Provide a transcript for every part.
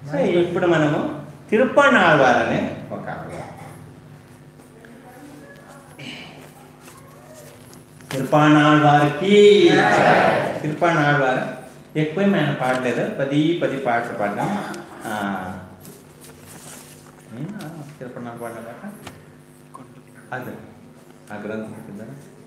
So ఇప్పుడు మనము తిరుపనాళ్వార్ అనే ఒక ఆవిడ. తిరుపనాళ్వారికి తిరుపనాళ్వార్ ఎక్కువ ఆయన పాడలేదు పది పది పాటలు పాడినాం ఆ, ఏనా తిరుపనాళ్వార్ పాడిన పాట అదే ఆ గ్రంథం కింద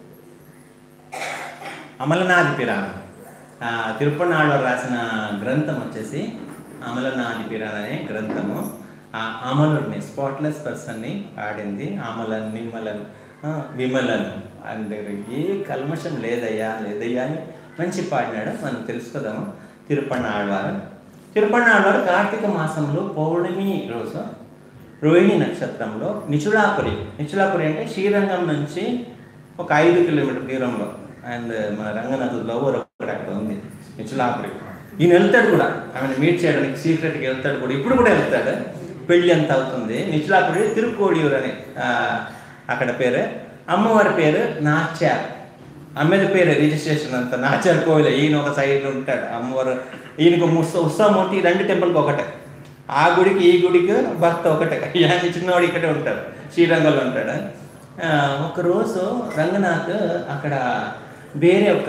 అమలనాది పిరాణ ఆ, తిరుపనాళ్వారు రాసిన గ్రంథం వచ్చేసి అమలనాది పిరాణ అనే గ్రంథము ఆ అమలుడిని స్పాట్లెస్ పర్సన్ని పాడింది అమలన్ నిమ్మలన్ ఆ, విమలన్ అండ్ ఏ కల్మషం లేదయ్యా లేదయ్యా అని మంచి పాడినాడు మనం తెలుసుకుందాము తిరుపనాళ్వారు తిరుపనాళ్వారు కార్తీక మాసంలో పౌర్ణమి రోజు రోహిణి నక్షత్రంలో నిచులాపురి నిచులాపురి అంటే శ్రీరంగం నుంచి ఒక ఐదు కిలోమీటర్ దూరంలో అండ్ మన రంగనాథులో ఒకటి అక్కడ ఉంది నిచులాపురి ఈయన వెళ్తాడు కూడా ఆమెను మీట్ చేయడానికి సీక్రెట్కి వెళ్తాడు కూడా ఇప్పుడు కూడా వెళ్తాడు పెళ్ళి ఎంత అవుతుంది నిచులాపురి తిరుకోడియూరు అని ఆ, అక్కడ పేరు అమ్మవారి పేరు నాచ్యార్ అమ్మేది పేరు రిజిస్ట్రేషన్ అంతా నాచార్ కోవిల ఈయన ఒక సైడ్ ఉంటాడు అమ్మవారు ఈయనకు ముస్స ఉత్సవం ఉంటే ఈ రెండు టెంపుల్కి ఒకటే ఆ గుడికి ఈ గుడికి భర్త ఒకటే ఆయన చిన్నవాడు ఇక్కడే ఉంటాడు శ్రీరంగంలో ఉంటాడు ఆ, ఒకరోజు రంగనాథ్ అక్కడ వేరే ఒక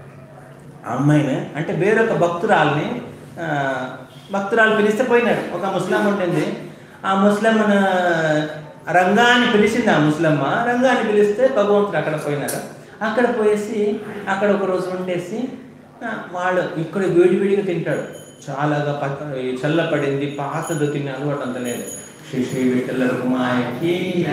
అమ్మాయిని అంటే వేరొక భక్తురాల్ని ఆ, భక్తురాలు పిలిస్తే పోయినాడు ఒక ముస్లాం ఉంటుంది ఆ ముస్లమ్మను రంగాన్ని పిలిచింది ఆ ముస్లమ్మ రంగాన్ని పిలిస్తే భగవంతుడు అక్కడ పోయినాడు అక్కడ పోయేసి అక్కడ ఒక రోజు ఉండేసి ఆ, వాడు ఇక్కడ వేడి వేడిగా తింటాడు చాలాగా పక్క ఈ చల్లపడింది పాతది తినే అలవాటు అంత లేదు శ్రీ శ్రీ విఠల రుమాయకి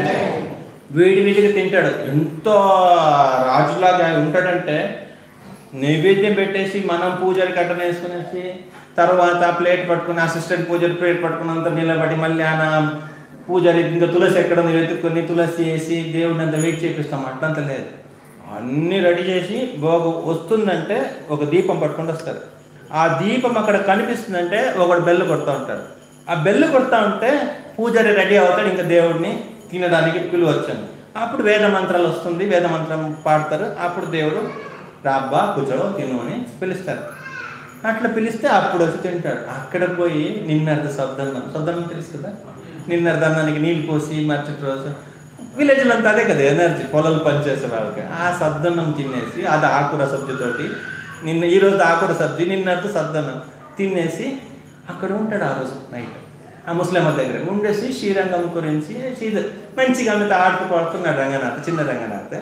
వేడి వేడిగా తింటాడు ఎంతో రాజులాగా ఉంటాడంటే నైవేద్యం పెట్టేసి మనం పూజలు కట్టన వేసుకునేసి తర్వాత ప్లేట్ పట్టుకుని అసిస్టెంట్ పూజలు ప్లేట్ పట్టుకున్నంత నిలబడి మళ్ళీ ఆయన పూజలు ఇంకా తులసి ఎక్కడ ఉంది వెతుక్కుని తులసి వేసి దేవుడిని అంత వెయిట్ చేపిస్తాం అట్లంత లేదు అన్నీ రెడీ చేసి భోగ వస్తుందంటే ఒక దీపం పట్టుకొని వస్తారు ఆ దీపం అక్కడ కనిపిస్తుందంటే ఒకడు బెల్లు కొడతా ఉంటాడు ఆ బెల్లు కొడతా ఉంటే పూజారి రెడీ అవుతాడు ఇంకా దేవుడిని తినడానికి పిలువచ్చాను అప్పుడు వేద మంత్రాలు వస్తుంది వేద మంత్రం పాడతారు అప్పుడు దేవుడు రాబ్బా కూర్చోడో తిను అని పిలుస్తారు అట్లా పిలిస్తే అప్పుడు వచ్చి తింటాడు అక్కడ పోయి నిన్నర్ద శబ్దన్నం శబ్దన్నం తెలుసు కదా నిన్నర్దన్నానికి నీళ్ళు పోసి మరుసటి రోజు విలేజ్లో అంతా అదే కదా ఎనర్జీ పొలాలు పనిచేసే వాళ్ళకి ఆ సద్దన్నం తినేసి అది ఆకుర సబ్జీతోటి నిన్న ఈ రోజు ఆకుర సబ్జీ నిన్నటి సద్దన్నం తినేసి అక్కడ ఉంటాడు ఆ రోజు నైట్ ఆ ముస్లిం దగ్గర ఉండేసి శ్రీరంగం గురించి శ్రీధ మంచిగా ఆమెతో ఆడుతూ పాడుతున్నాడు రంగనాథ్ చిన్న రంగనాథ్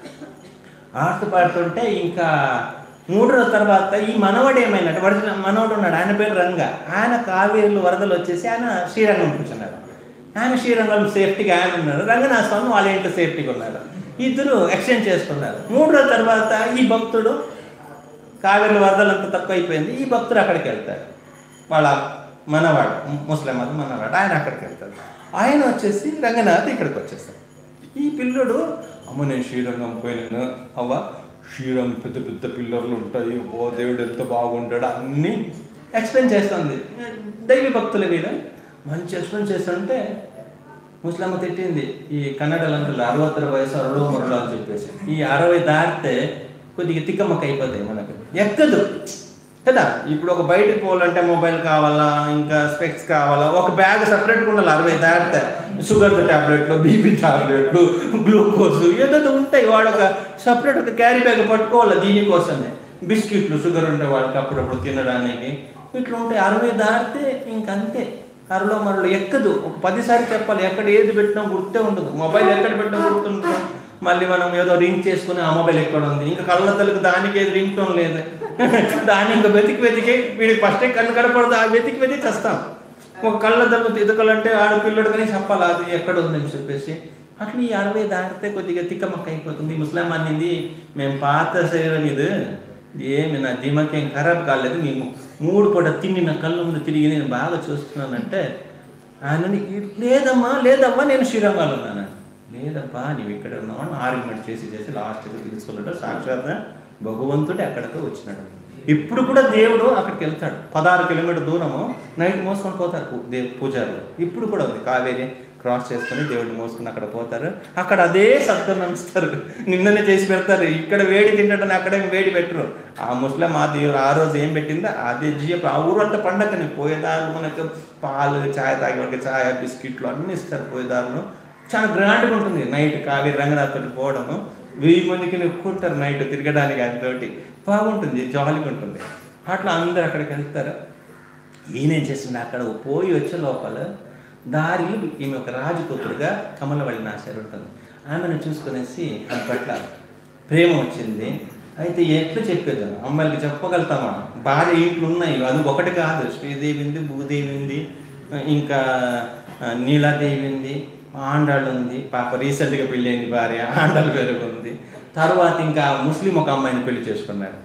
ఆడుతూ పాడుతుంటే ఇంకా మూడు రోజుల తర్వాత ఈ మనవడు ఏమైనట్టు వాడి మనవడు ఉన్నాడు ఆయన పేరు రంగ ఆయన కావేరులు వరదలు వచ్చేసి ఆయన శ్రీరంగం కూర్చున్నాడు ఆయన శ్రీరంగం సేఫ్టీగా ఆయన ఉన్నారు రంగనాథ స్వామి వాళ్ళ ఇంట్లో సేఫ్టీగా ఉన్నారు ఇద్దరు ఎక్స్చేంజ్ చేసుకున్నారు మూడు రోజుల తర్వాత ఈ భక్తుడు కావేరి వరదలు అంత తక్కువ అయిపోయింది ఈ భక్తుడు అక్కడికి వెళ్తాడు వాళ్ళ మనవాడు ముస్లిం అది మనవాడు ఆయన అక్కడికి వెళ్తాడు ఆయన వచ్చేసి రంగనాథ్ ఇక్కడికి వచ్చేస్తాడు ఈ పిల్లడు అమ్మ నేను శ్రీరంగం పోయినాను అవ్వ శ్రీరంగం పెద్ద పెద్ద పిల్లర్లు ఉంటాయి ఓ దేవుడు ఎంత బాగుంటాడు అన్నీ ఎక్స్ప్లెయిన్ చేస్తుంది దైవ భక్తులు వీళ్ళు మంచి ఎక్స్ప్లెయిన్ చేస్తుంటే ముస్లమ్మ తిట్టింది ఈ కన్నడలో అంటారు అరవత్తర వయసు అరవై మరలో అని చెప్పేసి ఈ అరవై దాటితే కొద్దిగా తిక్కమ్మక్క అయిపోతాయి మనకు ఎక్కదు కదా ఇప్పుడు ఒక బయటకు పోవాలంటే మొబైల్ కావాలా ఇంకా స్పెక్స్ కావాలా ఒక బ్యాగ్ సపరేట్గా ఉండాలి అరవై దాటితే షుగర్ టాబ్లెట్లు బీపీ టాబ్లెట్లు గ్లూకోజ్ ఏదో ఉంటాయి వాడు ఒక సపరేట్ ఒక క్యారీ బ్యాగ్ పట్టుకోవాలి దీనికోసమే బిస్కెట్లు షుగర్ ఉంటే వాళ్ళకి అప్పుడప్పుడు తినడానికి ఇట్లా ఉంటాయి అరవై దాటితే ఇంకంతే అరలో మరలో ఎక్కదు ఒక పదిసారి చెప్పాలి ఎక్కడ ఏది పెట్టినా గుర్తే ఉండదు మొబైల్ ఎక్కడ పెట్టినా గుర్తుంటుంది మళ్ళీ మనం ఏదో రింగ్ చేసుకుని ఆ మొబైల్ ఎక్కడ ఉంది ఇంకా కళ్ళ తలకు దానికి ఏది రింగ్ టోన్ లేదు దాన్ని ఇంకా వెతికి వెతికి వీడికి ఫస్ట్ కన్ను కనపడదు ఆ వెతికి వెతికి చేస్తాం ఒక కళ్ళ తలకు ఎదుకలంటే ఆడపిల్లడు కానీ చెప్పాలి అది ఎక్కడ ఉందని చెప్పేసి అట్లా ఈ అరవై దాటితే కొద్దిగా తిక్కమక్క అయిపోతుంది ముస్లిం అనింది మేము పాత శరీరం ఇది ఏమి నా దిమాకేం ఖరాబ్ కాలేదు మేము మూడు పూట తిని నా కళ్ళ ముందు తిరిగి నేను బాగా చూస్తున్నానంటే ఆయన లేదమ్మా లేదమ్మా నేను శ్రీరంగాలు ఉన్నాను లేదబ్బా నీవు ఇక్కడ ఉన్నావు అని ఆర్గ్యుమెంట్ చేసి చేసి లాస్ట్కి తీసుకున్నాడు సాక్షాత్ భగవంతుడు అక్కడికి వచ్చినాడు ఇప్పుడు కూడా దేవుడు అక్కడికి వెళ్తాడు పదహారు కిలోమీటర్ దూరము నైట్ మోసుకొని పోతారు పూ- దేవ్ పూజారులు ఇప్పుడు కూడా ఉంది కావేరి క్రాస్ చేసుకొని దేవుడిని మోసుకుని అక్కడ పోతారు అక్కడ అదే సత్యం నమ్ముస్తారు నిన్ననే చేసి పెడతారు ఇక్కడ వేడి తింటాడని అక్కడే వేడి పెట్టరు ఆ ముస్లిం ఆ దేవుడు ఆ రోజు ఏం పెట్టిందో అదే జియప్ ఆ ఊరంతా పండగని పోయేదారు మనకు పాలు చాయ్ తాగే వాళ్ళకి చాయ్ బిస్కెట్లు అన్నీ ఇస్తారు పోయేదారులు చాలా గ్రాండ్గా ఉంటుంది నైట్ కావేరి రంగనాథ్ తోటి పోవడము వెయ్యి మందికి ఎక్కుంటారు నైట్ తిరగడానికి ఆయనతోటి బాగుంటుంది జాలీగా ఉంటుంది అట్లా అందరు అక్కడికి వెళ్తారు ఈయనేం చేసిండు అక్కడ పోయి వచ్చే లోపల దారిలో ఈమె ఒక రాజు కూతురుగా కమలవల్లి నాశారు ఉంటుంది ఆమెను చూసుకునేసి ఆమె పట్ల ప్రేమ వచ్చింది అయితే ఎట్లా చెప్పేదాం అమ్మాయిలకి చెప్పగలుగుతామా భార్య ఇంట్లో ఉన్నాయి అది ఒకటి కాదు శ్రీదేవి ఉంది భూదేవి ఉంది ఇంకా ఆ, నీలాదేవి ఉంది ఆండాళ్ళు ఉంది పాప రీసెంట్గా పెళ్ళైంది భార్య ఆండాళ్ళు పెరుగుంది తర్వాత ఇంకా ముస్లిం ఒక అమ్మాయిని పెళ్లి చేసుకున్నారు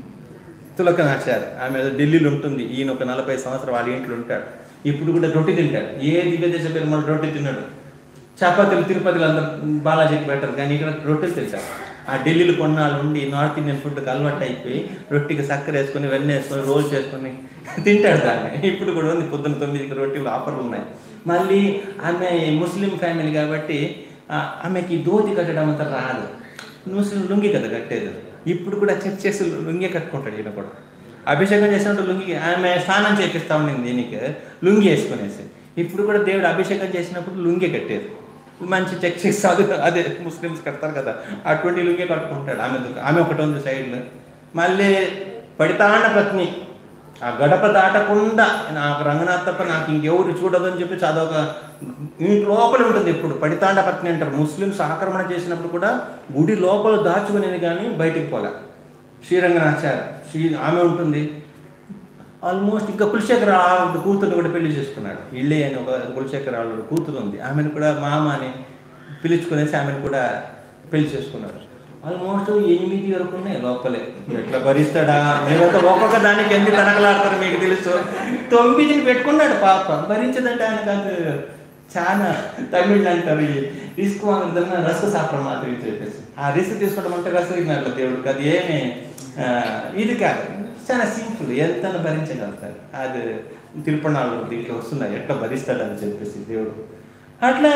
తులకనాచారు ఆమె ఏదో ఢిల్లీలో ఉంటుంది ఈయన ఒక నలభై సంవత్సరం వాళ్ళ ఇంట్లో ఉంటాడు ఇప్పుడు కూడా రొట్టి తింటాడు ఏ దివ్యదేశ పెరుమాళ రొట్టి తిన్నాడు చపాతీలు తిరుపతిలో అందరు బాలాజీకి పెట్టరు కానీ ఇక్కడ రొట్టెలు తింటారు ఆ ఢిల్లీలో కొన్నాళ్ళు ఉండి నార్త్ ఇండియన్ ఫుడ్కి అలవాటు అయిపోయి రొట్టికి చక్కెర వేసుకొని వెన్న వేసుకొని రోల్ చేసుకొని తింటాడు దాన్ని ఇప్పుడు కూడా ఉంది పొద్దున్న తొమ్మిదికి రొట్టెలు ఆఫర్లు ఉన్నాయి మళ్ళీ ఆమె ముస్లిం ఫ్యామిలీ కాబట్టి ఆ, ఆమెకి ధోతి కట్టడం అంతా రాదు ముస్లిం లుంగి కదా కట్టేది ఇప్పుడు కూడా చెక్ చేసి లుంగి కట్టుకుంటాడు ఈయన కూడా అభిషేకం చేసినప్పుడు లుంగి ఆమె స్నానం చేపిస్తా ఉండింది దీనికి లుంగి వేసుకునేసి ఇప్పుడు కూడా దేవుడు అభిషేకం చేసినప్పుడు లుంగి కట్టేది మంచి చెక్ చేసి అది అదే ముస్లిమ్స్ కడతారు కదా అటువంటి లుంగి కట్టుకుంటాడు ఆమె దుఃఖ- ఆమె ఒకటి ఉంది సైడ్లో మళ్ళీ పడితాండ పత్ని ఆ గడప దాటకుండా నాకు రంగనాథ్ తప్ప నాకు ఇంకెవరు చూడదు అని చెప్పి అదొక ఇంటి లోపల ఉంటుంది ఇప్పుడు పడితాండ పత్ని అంటారు ముస్లిమ్స్ ఆక్రమణ చేసినప్పుడు కూడా గుడి లోపల దాచుకునేది కానీ బయటికి పోలే శ్రీరంగనాచార్య శ్రీ ఆమె ఉంటుంది ఆల్మోస్ట్ ఇంకా కులశేఖర ఆవిడ కూతురు కూడా పెళ్లి చేసుకున్నాడు ఇళ్ళే అని ఒక కులశేఖర ఆవిడ కూతురు ఉంది ఆమెను కూడా మామ అని పిలుచుకునేసి ఆమెను కూడా పెళ్లి చేసుకున్నాడు ఆల్మోస్ట్ ఎనిమిది వరకు ఉన్నాయి లోపలే ఎట్లా భరిస్తాడా మేమంతా ఒక్కొక్క దానికి ఎందుకు తనకలాడతారు మీకు తెలుసు తొమ్మిదిని పెట్టుకున్నాడు పాప భరించదంటే ఆయన కాదు చాలా తమిళ్ అంటారు ఈ రిస్క్ వాంగదన్న రస సాపడం మాత్రం చెప్పేసి ఆ రిస్క్ తీసుకోవడం అంటే రస విన్నారు దేవుడికి అది ఏమి ఆ, ఇది కాదు చాలా సింపుల్ ఎంత భరించగలుగుతారు అది తిరుపణాలు దీంట్లో వస్తున్నాయి ఎట్లా భరిస్తాడని చెప్పేసి దేవుడు అట్లా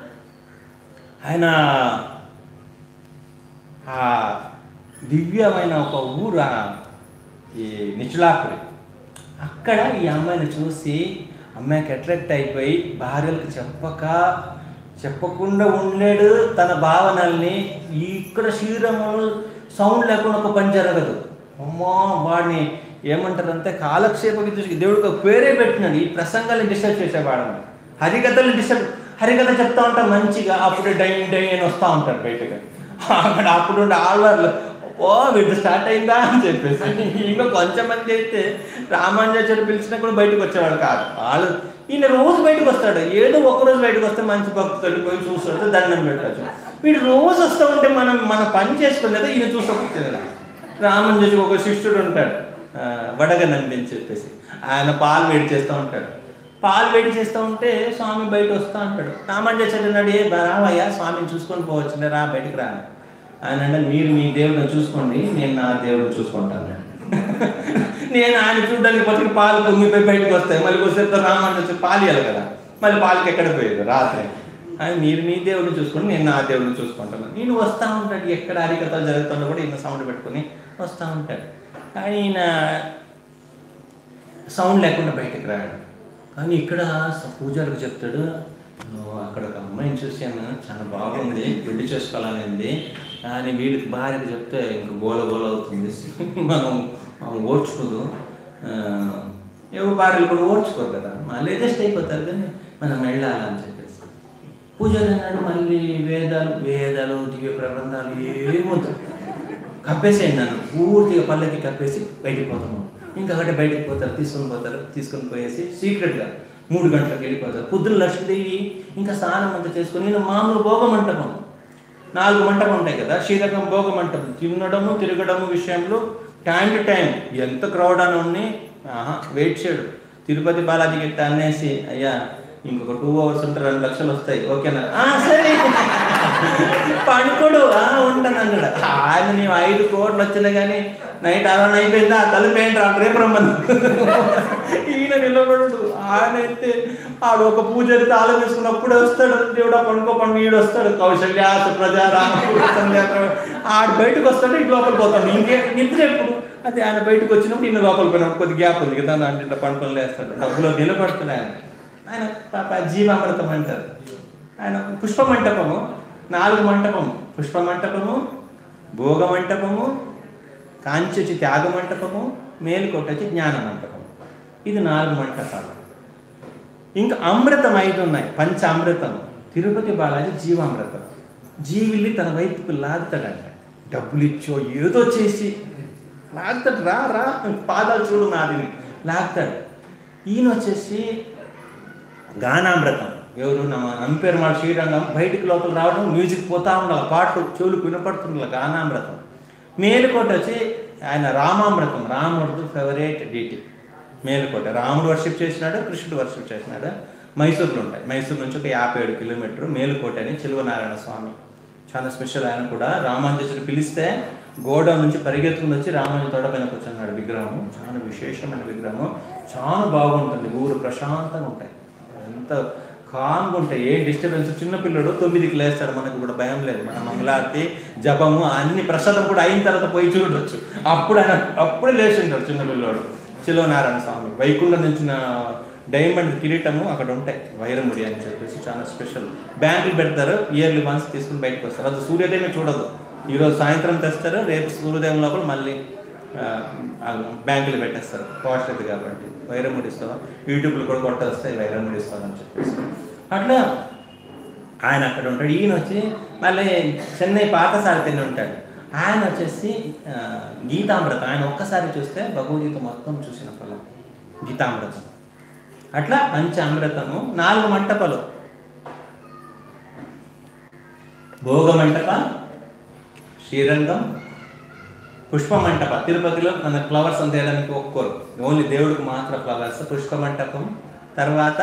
ఆయన ఆ దివ్యమైన ఒక ఊరు ఆ ఈ నిచులాపురి అక్కడ ఈ అమ్మాయిని చూసి అమ్మాయికి అట్రాక్ట్ అయిపోయి భార్యలకు చెప్పక చెప్పకుండా ఉండలేడు తన భావనల్ని ఇక్కడ శ్రీరాములు సౌండ్ లేకుండా ఒక పని జరగదు అమ్మో వాడిని ఏమంటారంటే కాలక్షేప విద్యుత్ దేవుడికి ఒక పేరే పెట్టినాడు ఈ ప్రసంగాన్ని డిస్టర్బ్ చేసేవాడని హరికథలు డిస్టర్బ్ హరికథ చెప్తా ఉంటారు మంచిగా అప్పుడు డై డై అని వస్తూ ఉంటారు బయటకు అక్కడ అప్పుడు ఉండే ఆళ్వార్లు ఓ వీడు స్టార్ట్ అయిందా అని చెప్పేసి ఇంకా కొంచెం మంది అయితే రామానుజాచార్య పిలిచినా కూడా బయటకు వచ్చేవాడు కాదు వాళ్ళు ఈయన రోజు బయటకు వస్తాడు ఏదో ఒక రోజు బయటకు వస్తే మంచి భక్తులు పోయి చూస్తాడు దండం పెట్టచ్చు వీడు రోజు వస్తూ ఉంటే మనం మన పని చేసుకునేది ఈయన చూసుకోవచ్చు రామానుజాచార్య ఒక శిష్యుడు ఉంటాడు ఆ, వడగనండి అని చెప్పేసి ఆయన పాలు వేడి చేస్తూ ఉంటాడు పాలు వేడి చేస్తూ ఉంటే స్వామి బయట వస్తూ ఉంటాడు రామానుజాచార్య అన్నాడు ఏ బా, రావయ్యా స్వామిని చూసుకొని పోవచ్చు రా బయటికి రా ఆయన అంటే మీరు మీ దేవుడిని చూసుకోండి నేను నా దేవుడిని చూసుకుంటాను నేను ఆయన చూడడానికి బతికి పాలు పొంగిపోయి బయటకు వస్తాయి మళ్ళీ వస్తే రామానుజాచార్య పాలు ఇవ్వాలి కదా మళ్ళీ పాలకి ఎక్కడ పోయేది రాత్రి ఆయన మీరు మీ దేవుడిని చూసుకొని నేను నా దేవుడిని చూసుకుంటాను నేను వస్తూ ఉంటాడు ఎక్కడ హరికథలు జరుగుతుందో కూడా ఈయన సౌండ్ పెట్టుకొని వస్తూ ఉంటాడు ఆయన సౌండ్ లేకుండా బయటకు రాడు కానీ ఇక్కడ స- పూజారికి చెప్తాడు "నువ్వు అక్కడ ఒక అమ్మాయిని చూశాను చాలా బాగుంది పెళ్లి చేసుకోవాలనింది కానీ వీడికి భార్యకి చెప్తే ఇంక గోల గోల అవుతుంది మనం మనం ఓడ్చుకోదు ఆ, ఎవరు భార్యలు కూడా ఓడ్చుకోరు కదా మళ్ళీ అడ్జస్ట్ అయిపోతారు కానీ మనం వెళ్ళాలని చెప్పేసి పూజారి అన్నాడు మళ్ళీ వేదాలు వేదాలు దివ్య ప్రబంధాలు ఏమొద్దు కప్పేసేయండి నన్ను పూర్తిగా పల్లెకి కప్పేసి బయటికి పోతాము ఇంకా ఒకటి బయటికి పోతారు తీసుకొని పోతారు తీసుకొని పోయేసి సీక్రెట్గా మూడు గంటలకు వెళ్ళిపోతారు పొద్దున్న లక్ష్మీదేవి ఇంకా స్నానం అంతా చేసుకొని నేను మామూలు భోగ మంటపం నాలుగు మంటపం ఉంటాయి కదా శ్రీరకం భోగ మంటపం తినడము తిరగడము విషయంలో టైం టు టైం ఎంత క్రౌడ్ అని ఉన్ని ఆహా వెయిట్ చేయడు తిరుపతి బాలాజీకి ఇట్లా అనేసి అయ్యా ఇంకొక టూ అవర్స్ ఉంటే రెండు లక్షలు వస్తాయి ఓకేనా "ఆ, సరే పడుకోడు ఆ, ఉంటాను అన్నాడు ఆయన నీవు ఐదు కోట్లు వచ్చినా కానీ నైట్ అలా అయిపోయిందా తలుపు ఏంటి రా రేపు రమ్మని ఈయన నిలబడు ఆయన అయితే ఆడు ఒక పూజ అయితే ఆలోచిస్తున్నప్పుడే వస్తాడు దేవుడా పడుకో పండు ఈడు వస్తాడు కౌశల్య సుప్రజ రామకృష్ణ సంధ్య ఆడు బయటకు వస్తాడు ఇటు లోపల పోతాడు ఇంకే నిద్ర ఎప్పుడు అదే ఆయన బయటకు వచ్చినప్పుడు ఈయన లోపల పోయినప్పుడు కొద్ది గ్యాప్ ఉంది కదా అంటే ఇట్లా పడుకొని లేస్తాడు డబ్బులో నిలబడుతుంది ఆయన ఆయన పాప జీవామృతం అంటారు ఆయన పుష్ప మంటపము నాలుగు మంటపము పుష్ప మంటపము భోగ మంటపము కాంచొచ్చి త్యాగ మంటపము మేలుకోట వచ్చి జ్ఞాన మంటపం ఇది నాలుగు మంటపాలు ఇంకా అమృతం ఐదు ఉన్నాయి పంచ అమృతం తిరుపతి బాలాజీ జీవామృతం జీవిల్ని తన వైపుకు లాగుతాడంట డబ్బులు ఇచ్చో ఏదో చేసి లాగుతాడు రా రా పాదాలు చూడు నాదిని లాగుతాడు ఈయన వచ్చేసి గానామృతం ఎవరు నమ్మ నంపేరుమాడ శ్రీరంగం బయటికి లోపల రావడం మ్యూజిక్ పోతా ఉండాలి పాటలు చెవులకు వినపడుతుండాలి గానామృతం మేలుకోట వచ్చి ఆయన రామామృతం రాముడు ఫేవరెట్ డీటీ మేలుకోట రాముడు వర్షిప్ చేసినాడు కృష్ణుడు వర్షిప్ చేసినాడు మైసూర్లో ఉంటాయి మైసూర్ నుంచి ఒక యాభై ఏడు కిలోమీటర్ మేలుకోట అని చిలువనారాయణ స్వామి చాలా స్పెషల్ ఆయన కూడా రామానుజుడు పిలిస్తే గోడ నుంచి పరిగెత్తుకుని వచ్చి రామానుజు తోడ పైన కూర్చున్నాడు విగ్రహం చాలా విశేషమైన విగ్రహం చాలా బాగుంటుంది ఊరు ప్రశాంతంగా ఉంటాయి ఎంత కామ్గా ఉంటాయి ఏ డిస్టర్బెన్స్ చిన్న పిల్లడు తొమ్మిదికి లేస్తాడు మనకు కూడా భయం లేదు మన మంగళారతి జపము అన్ని ప్రసాదం కూడా అయిన తర్వాత పోయి చూడొచ్చు అప్పుడు ఆయన అప్పుడే లేచి ఉంటాడు చిన్న పిల్లోడు చిలోనారాయణ స్వామి వైకుంఠం నుంచి డైమండ్ కిరీటము అక్కడ ఉంటాయి వైరముడి అని చెప్పేసి చాలా స్పెషల్ బ్యాంకులు పెడతారు ఇయర్లీ వన్స్ తీసుకుని బయటకు వస్తారు అది సూర్యోదయం చూడదు ఈరోజు సాయంత్రం తెస్తారు రేపు సూర్యోదయం లోపల మళ్ళీ ఆ, ఆ బ్యాంకులు పెట్టేస్తారు కాస్ట్ కాబట్టి వైరముడి ఇస్తాం యూట్యూబ్లో కూడా కొట్టేస్తాయి వైరముడి ఇస్తామని చెప్పేసి అట్లా ఆయన అక్కడ ఉంటాడు ఈయన వచ్చి మళ్ళీ చెన్నై పాతసారి తిని ఉంటాడు ఆయన వచ్చేసి ఆ, గీతామృతం ఆయన ఒక్కసారి చూస్తే భగవద్గీత మొత్తం చూసిన ఫలం గీతామృతం అట్లా పంచ అమృతము నాలుగు మంటపాలు భోగ మంటప శ్రీరంగం పుష్ప మంటప తిరుపతిలో మన ఫ్లవర్స్ అంతేయడానికి ఒక్కోరు ఓన్లీ దేవుడికి మాత్రం ఫ్లవర్స్ పుష్ప మంటపం తర్వాత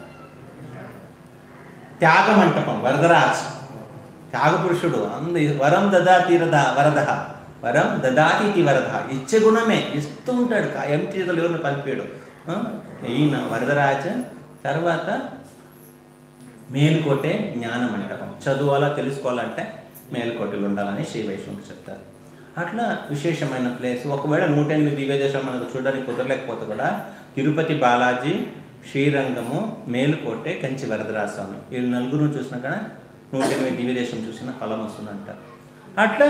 త్యాగ మంటపం వరదరాజ్ త్యాగ పురుషుడు అందు వరం దదాతి రథ వరద వరం దదాతి ఇది వరద ఇచ్చే గుణమే ఇస్తూ ఉంటాడు ఎంటి చేతులు ఎవరిని పంపాడు ఆ? ఈయన వరదరాజ తర్వాత మేలుకోటే జ్ఞాన మంటపం చదువాలా తెలుసుకోవాలంటే మేలుకోటలు ఉండాలని శ్రీ వైష్ణవుడు చెప్తారు అట్లా విశేషమైన ప్లేస్ ఒకవేళ నూట ఎనిమిది దివ్య దేశం మనకు చూడడానికి కుదరలేకపోతే కూడా తిరుపతి బాలాజీ శ్రీరంగము మేలుకోటే కంచి వరదరాస్వామి వీళ్ళు నలుగురు చూసినా కూడా నూట ఎనిమిది దివ్య దేశం చూసిన ఫలం వస్తుందంట అట్లా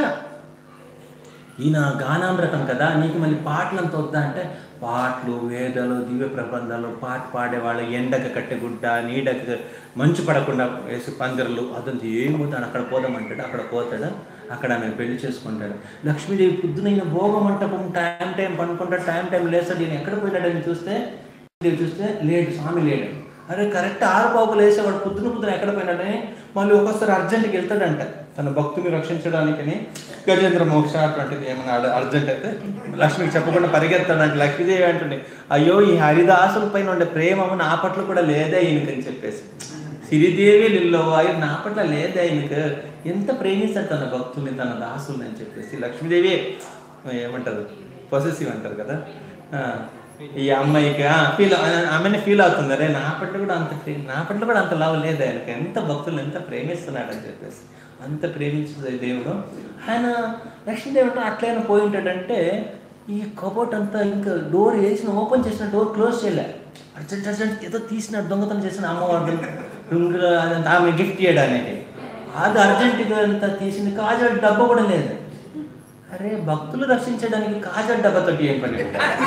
ఈయన గానామృతం కదా నీకు మళ్ళీ పాటలు అంత వద్దా అంటే పాటలు వేదాలు దివ్య ప్రబంధాలు పాట పాడేవాళ్ళు ఎండకు కట్టె గుడ్డ నీడకు మంచు పడకుండా వేసి పందిరలు అదంతా ఏమవుతాడు అక్కడ పోదామంటాడు అక్కడ పోతాడు అక్కడ ఆయన పెళ్లి చేసుకుంటాడు లక్ష్మీదేవి పొద్దునైన భోగ మంటపం టైం టైం పనుకుంటాడు టైం టైం లేస్తాడు ఈయన ఎక్కడ పోయినాడని చూస్తే దేవి చూస్తే లేడు స్వామి లేడు అరే కరెక్ట్ ఆరు పావులు వేసేవాడు పొద్దున పొద్దున ఎక్కడ పోయినాడని మళ్ళీ ఒక్కోసారి అర్జెంట్కి వెళ్తాడంట తన భక్తుని రక్షించడానికని గజేంద్ర మోక్ష అటువంటిది ఏమైనా అడ- అర్జెంట్ అయితే లక్ష్మికి చెప్పకుండా పరిగెత్తాడంటే లక్ష్మీదేవి అంటుంది అయ్యో ఈ హరిదాసుల పైన ఉండే ప్రేమ నా పట్ల కూడా లేదే ఈయనకని చెప్పేసి సిరిదేవి లిల్లో ఆయన నా పట్ల లేదే ఈయనకు ఎంత ప్రేమిస్తాడు తన భక్తుల్ని తన దాసుల్ని అని చెప్పేసి లక్ష్మీదేవి ఏమంటారు పొసెసివ్ అంటారు కదా ఆ, ఈ అమ్మాయికి ఫీల్ ఆమెనే ఫీల్ అవుతుంది అరే నా పట్ల కూడా అంత ప్రే- నా పట్ల కూడా అంత లవ్ లేదు ఆయనకి ఎంత భక్తులు ఎంత ప్రేమిస్తున్నాడు అని చెప్పేసి అంత ప్రేమించే దేవుడు ఆయన లక్ష్మీదేవుడు అట్లయినా పోయి ఉంటాడంటే ఈ కబోర్డ్ అంతా ఇంకా డోర్ వేసిన ఓపెన్ చేసిన డోర్ క్లోజ్ చేయలే అర్జెంట్ అర్జెంట్ ఏదో తీసిన దొంగతనం చేసిన అమ్మవారు రుంగులు అదంతా ఆమె గిఫ్ట్ చేయడానికి అది అర్జెంటుగా అంతా తీసింది కాజల్ డబ్బా కూడా లేదు అరే భక్తులు రక్షించడానికి కాజల్ డబ్బాతో ఏం పని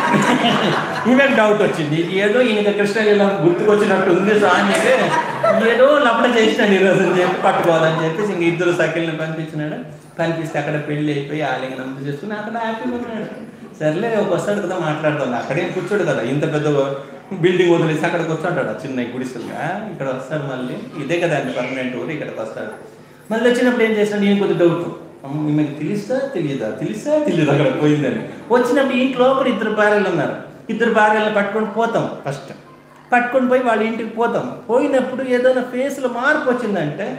ఈమెకు డౌట్ వచ్చింది ఇది ఏదో ఈయన కృష్ణలీల గుర్తుకొచ్చినట్టు ఉంది స్వామి అంటే ఏదో లపట చేసినాడు ఈరోజు అని చెప్పి పట్టుకోవాలని చెప్పేసి ఇంక ఇద్దరు సకిల్ని పంపించినాడు కనిపిస్తే అక్కడ పెళ్లి అయిపోయి ఆలింగనం చేసుకుని అక్కడ హ్యాపీగా ఉన్నాడు సర్లే ఒక వస్తాడు కదా మాట్లాడుతుంది అక్కడే కూర్చోడు కదా ఇంత పెద్ద బిల్డింగ్ వదిలేసి అక్కడ కూర్చుంటాడు ఆ చిన్న గుడిసెలుగా ఇక్కడ వస్తాడు మళ్ళీ ఇదే కదా అండి పర్మనెంట్ ఊరు ఇక్కడికి వస్తాడు మళ్ళీ వచ్చినప్పుడు ఏం చేస్తాడు నేను కొద్ది డౌట్ ఈమెకి తెలుస్తా తెలియదా తెలుసా తెలియదు అక్కడ పోయిందని వచ్చినప్పుడు ఇంట్లో లోపల ఇద్దరు భార్యలు ఉన్నారు ఇద్దరు భార్యలను పట్టుకొని పోతాం ఫస్ట్ పట్టుకొని పోయి వాళ్ళ ఇంటికి పోతాం పోయినప్పుడు ఏదైనా ఫేస్లో మార్పు వచ్చిందంటే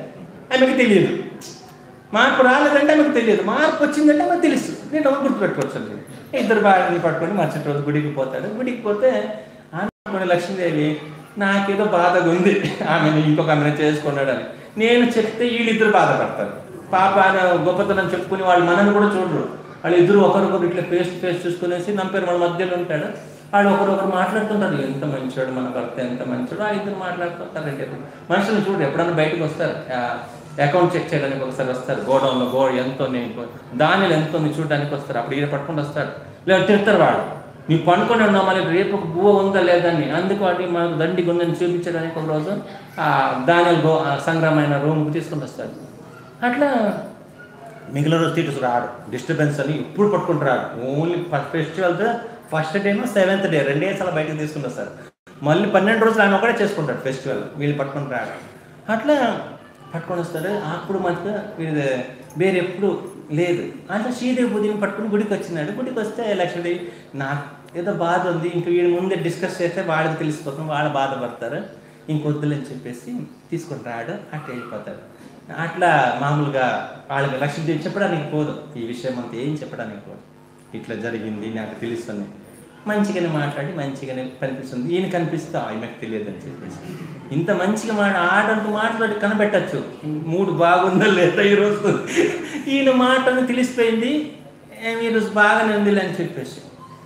ఆమెకు తెలియదు మార్పు రాలేదంటే ఆమెకు తెలియదు మార్పు వచ్చిందంటే ఆమెకు తెలుసు నేను ఎవరు గుర్తుపెట్టుకోవచ్చు అండి ఇద్దరు భార్యని పట్టుకొని మరుసటి రోజు గుడికి పోతాడు గుడికి పోతే ఆమె లక్ష్మీదేవి నాకేదో బాధగా ఉంది ఆమెను ఇంకొక ఆమెను చేసుకున్నాడు అని నేను చెప్తే వీళ్ళిద్దరు బాధపడతారు పాప ఆయన గొప్పతనం చెప్పుకుని వాళ్ళు మనల్ని కూడా చూడరు వాళ్ళు ఇద్దరు ఒకరికొకరు ఇట్లా ఫేస్ టు ఫేస్ చూసుకునేసి నంపేరు వాళ్ళ మధ్యలో ఉంటాడు వాళ్ళు ఒకరొకరు మాట్లాడుతుంటారు ఎంత మంచోడు మన భర్త ఎంత మంచోడు ఆ ఇద్దరు మాట్లాడుతుంటారంటే మనుషులు చూడు ఎప్పుడన్నా బయటకు వస్తారు అకౌంట్ చెక్ చేయడానికి ఒకసారి వస్తారు గోడౌన్లో గో ఎంతో నేను దానిలో ఎంతో ఉంది చూడడానికి వస్తారు అప్పుడు ఈయన పట్టుకొని వస్తారు లేదా తిడతారు వాడు నీ పనుకొని ఉన్నాం మరి రేపు ఒక బువ్వ ఉందా లేదని అందుకు వాటి మనకు దండి ఉందని చూపించడానికి ఒక రోజు ఆ దానిలో గో ఆ సంగ్రహమైన రూమ్కి తీసుకొని వస్తారు అట్లా మిగిలిన రోజు తీటు రాడు డిస్టర్బెన్స్ అని ఇప్పుడు పట్టుకుంటూ రాడు ఓన్లీ ఫెస్టివల్స్ ఫస్ట్ డేమో సెవెంత్ డే రెండే సార్లు బయటకు తీసుకుని వస్తారు మళ్ళీ పన్నెండు రోజులు ఆయన ఒకటే చేసుకుంటాడు ఫెస్టివల్ వీళ్ళు పట్టుకొని రాడు అట్లా పట్టుకొని వస్తారు అప్పుడు మనకు వీళ్ళు వేరే ఎప్పుడు లేదు అట్లా శ్రీదేవి బుద్ధిని పట్టుకుని గుడికి వచ్చినాడు గుడికి వస్తే లక్ష్మీదేవి నాకు ఏదో బాధ ఉంది ఇంక వీడి ముందే డిస్కస్ చేస్తే వాళ్ళకి తెలిసిపోతుంది వాళ్ళు బాధపడతారు ఇంకొద్దులని చెప్పేసి తీసుకొని రాడు అట్లా వెళ్ళిపోతాడు అట్లా మామూలుగా వాళ్ళకి లక్ష్మీదేవి చెప్పడానికి పోదు ఈ విషయం అంతా ఏం చెప్పడానికి పోదు ఇట్లా జరిగింది నాకు తెలుస్తుంది మంచిగానే మాట్లాడి మంచిగానే కనిపిస్తుంది ఈయన కనిపిస్తే ఆయనకు తెలియదు అని చెప్పేసి ఇంత మంచిగా మాట ఆడంటూ మాట్లాడి కనిపెట్టచ్చు మూడు బాగుందా లేదా ఈరోజు ఈయన మాటను తెలిసిపోయింది "ఏం ఈరోజు బాగానే ఉంది అని చెప్పేసి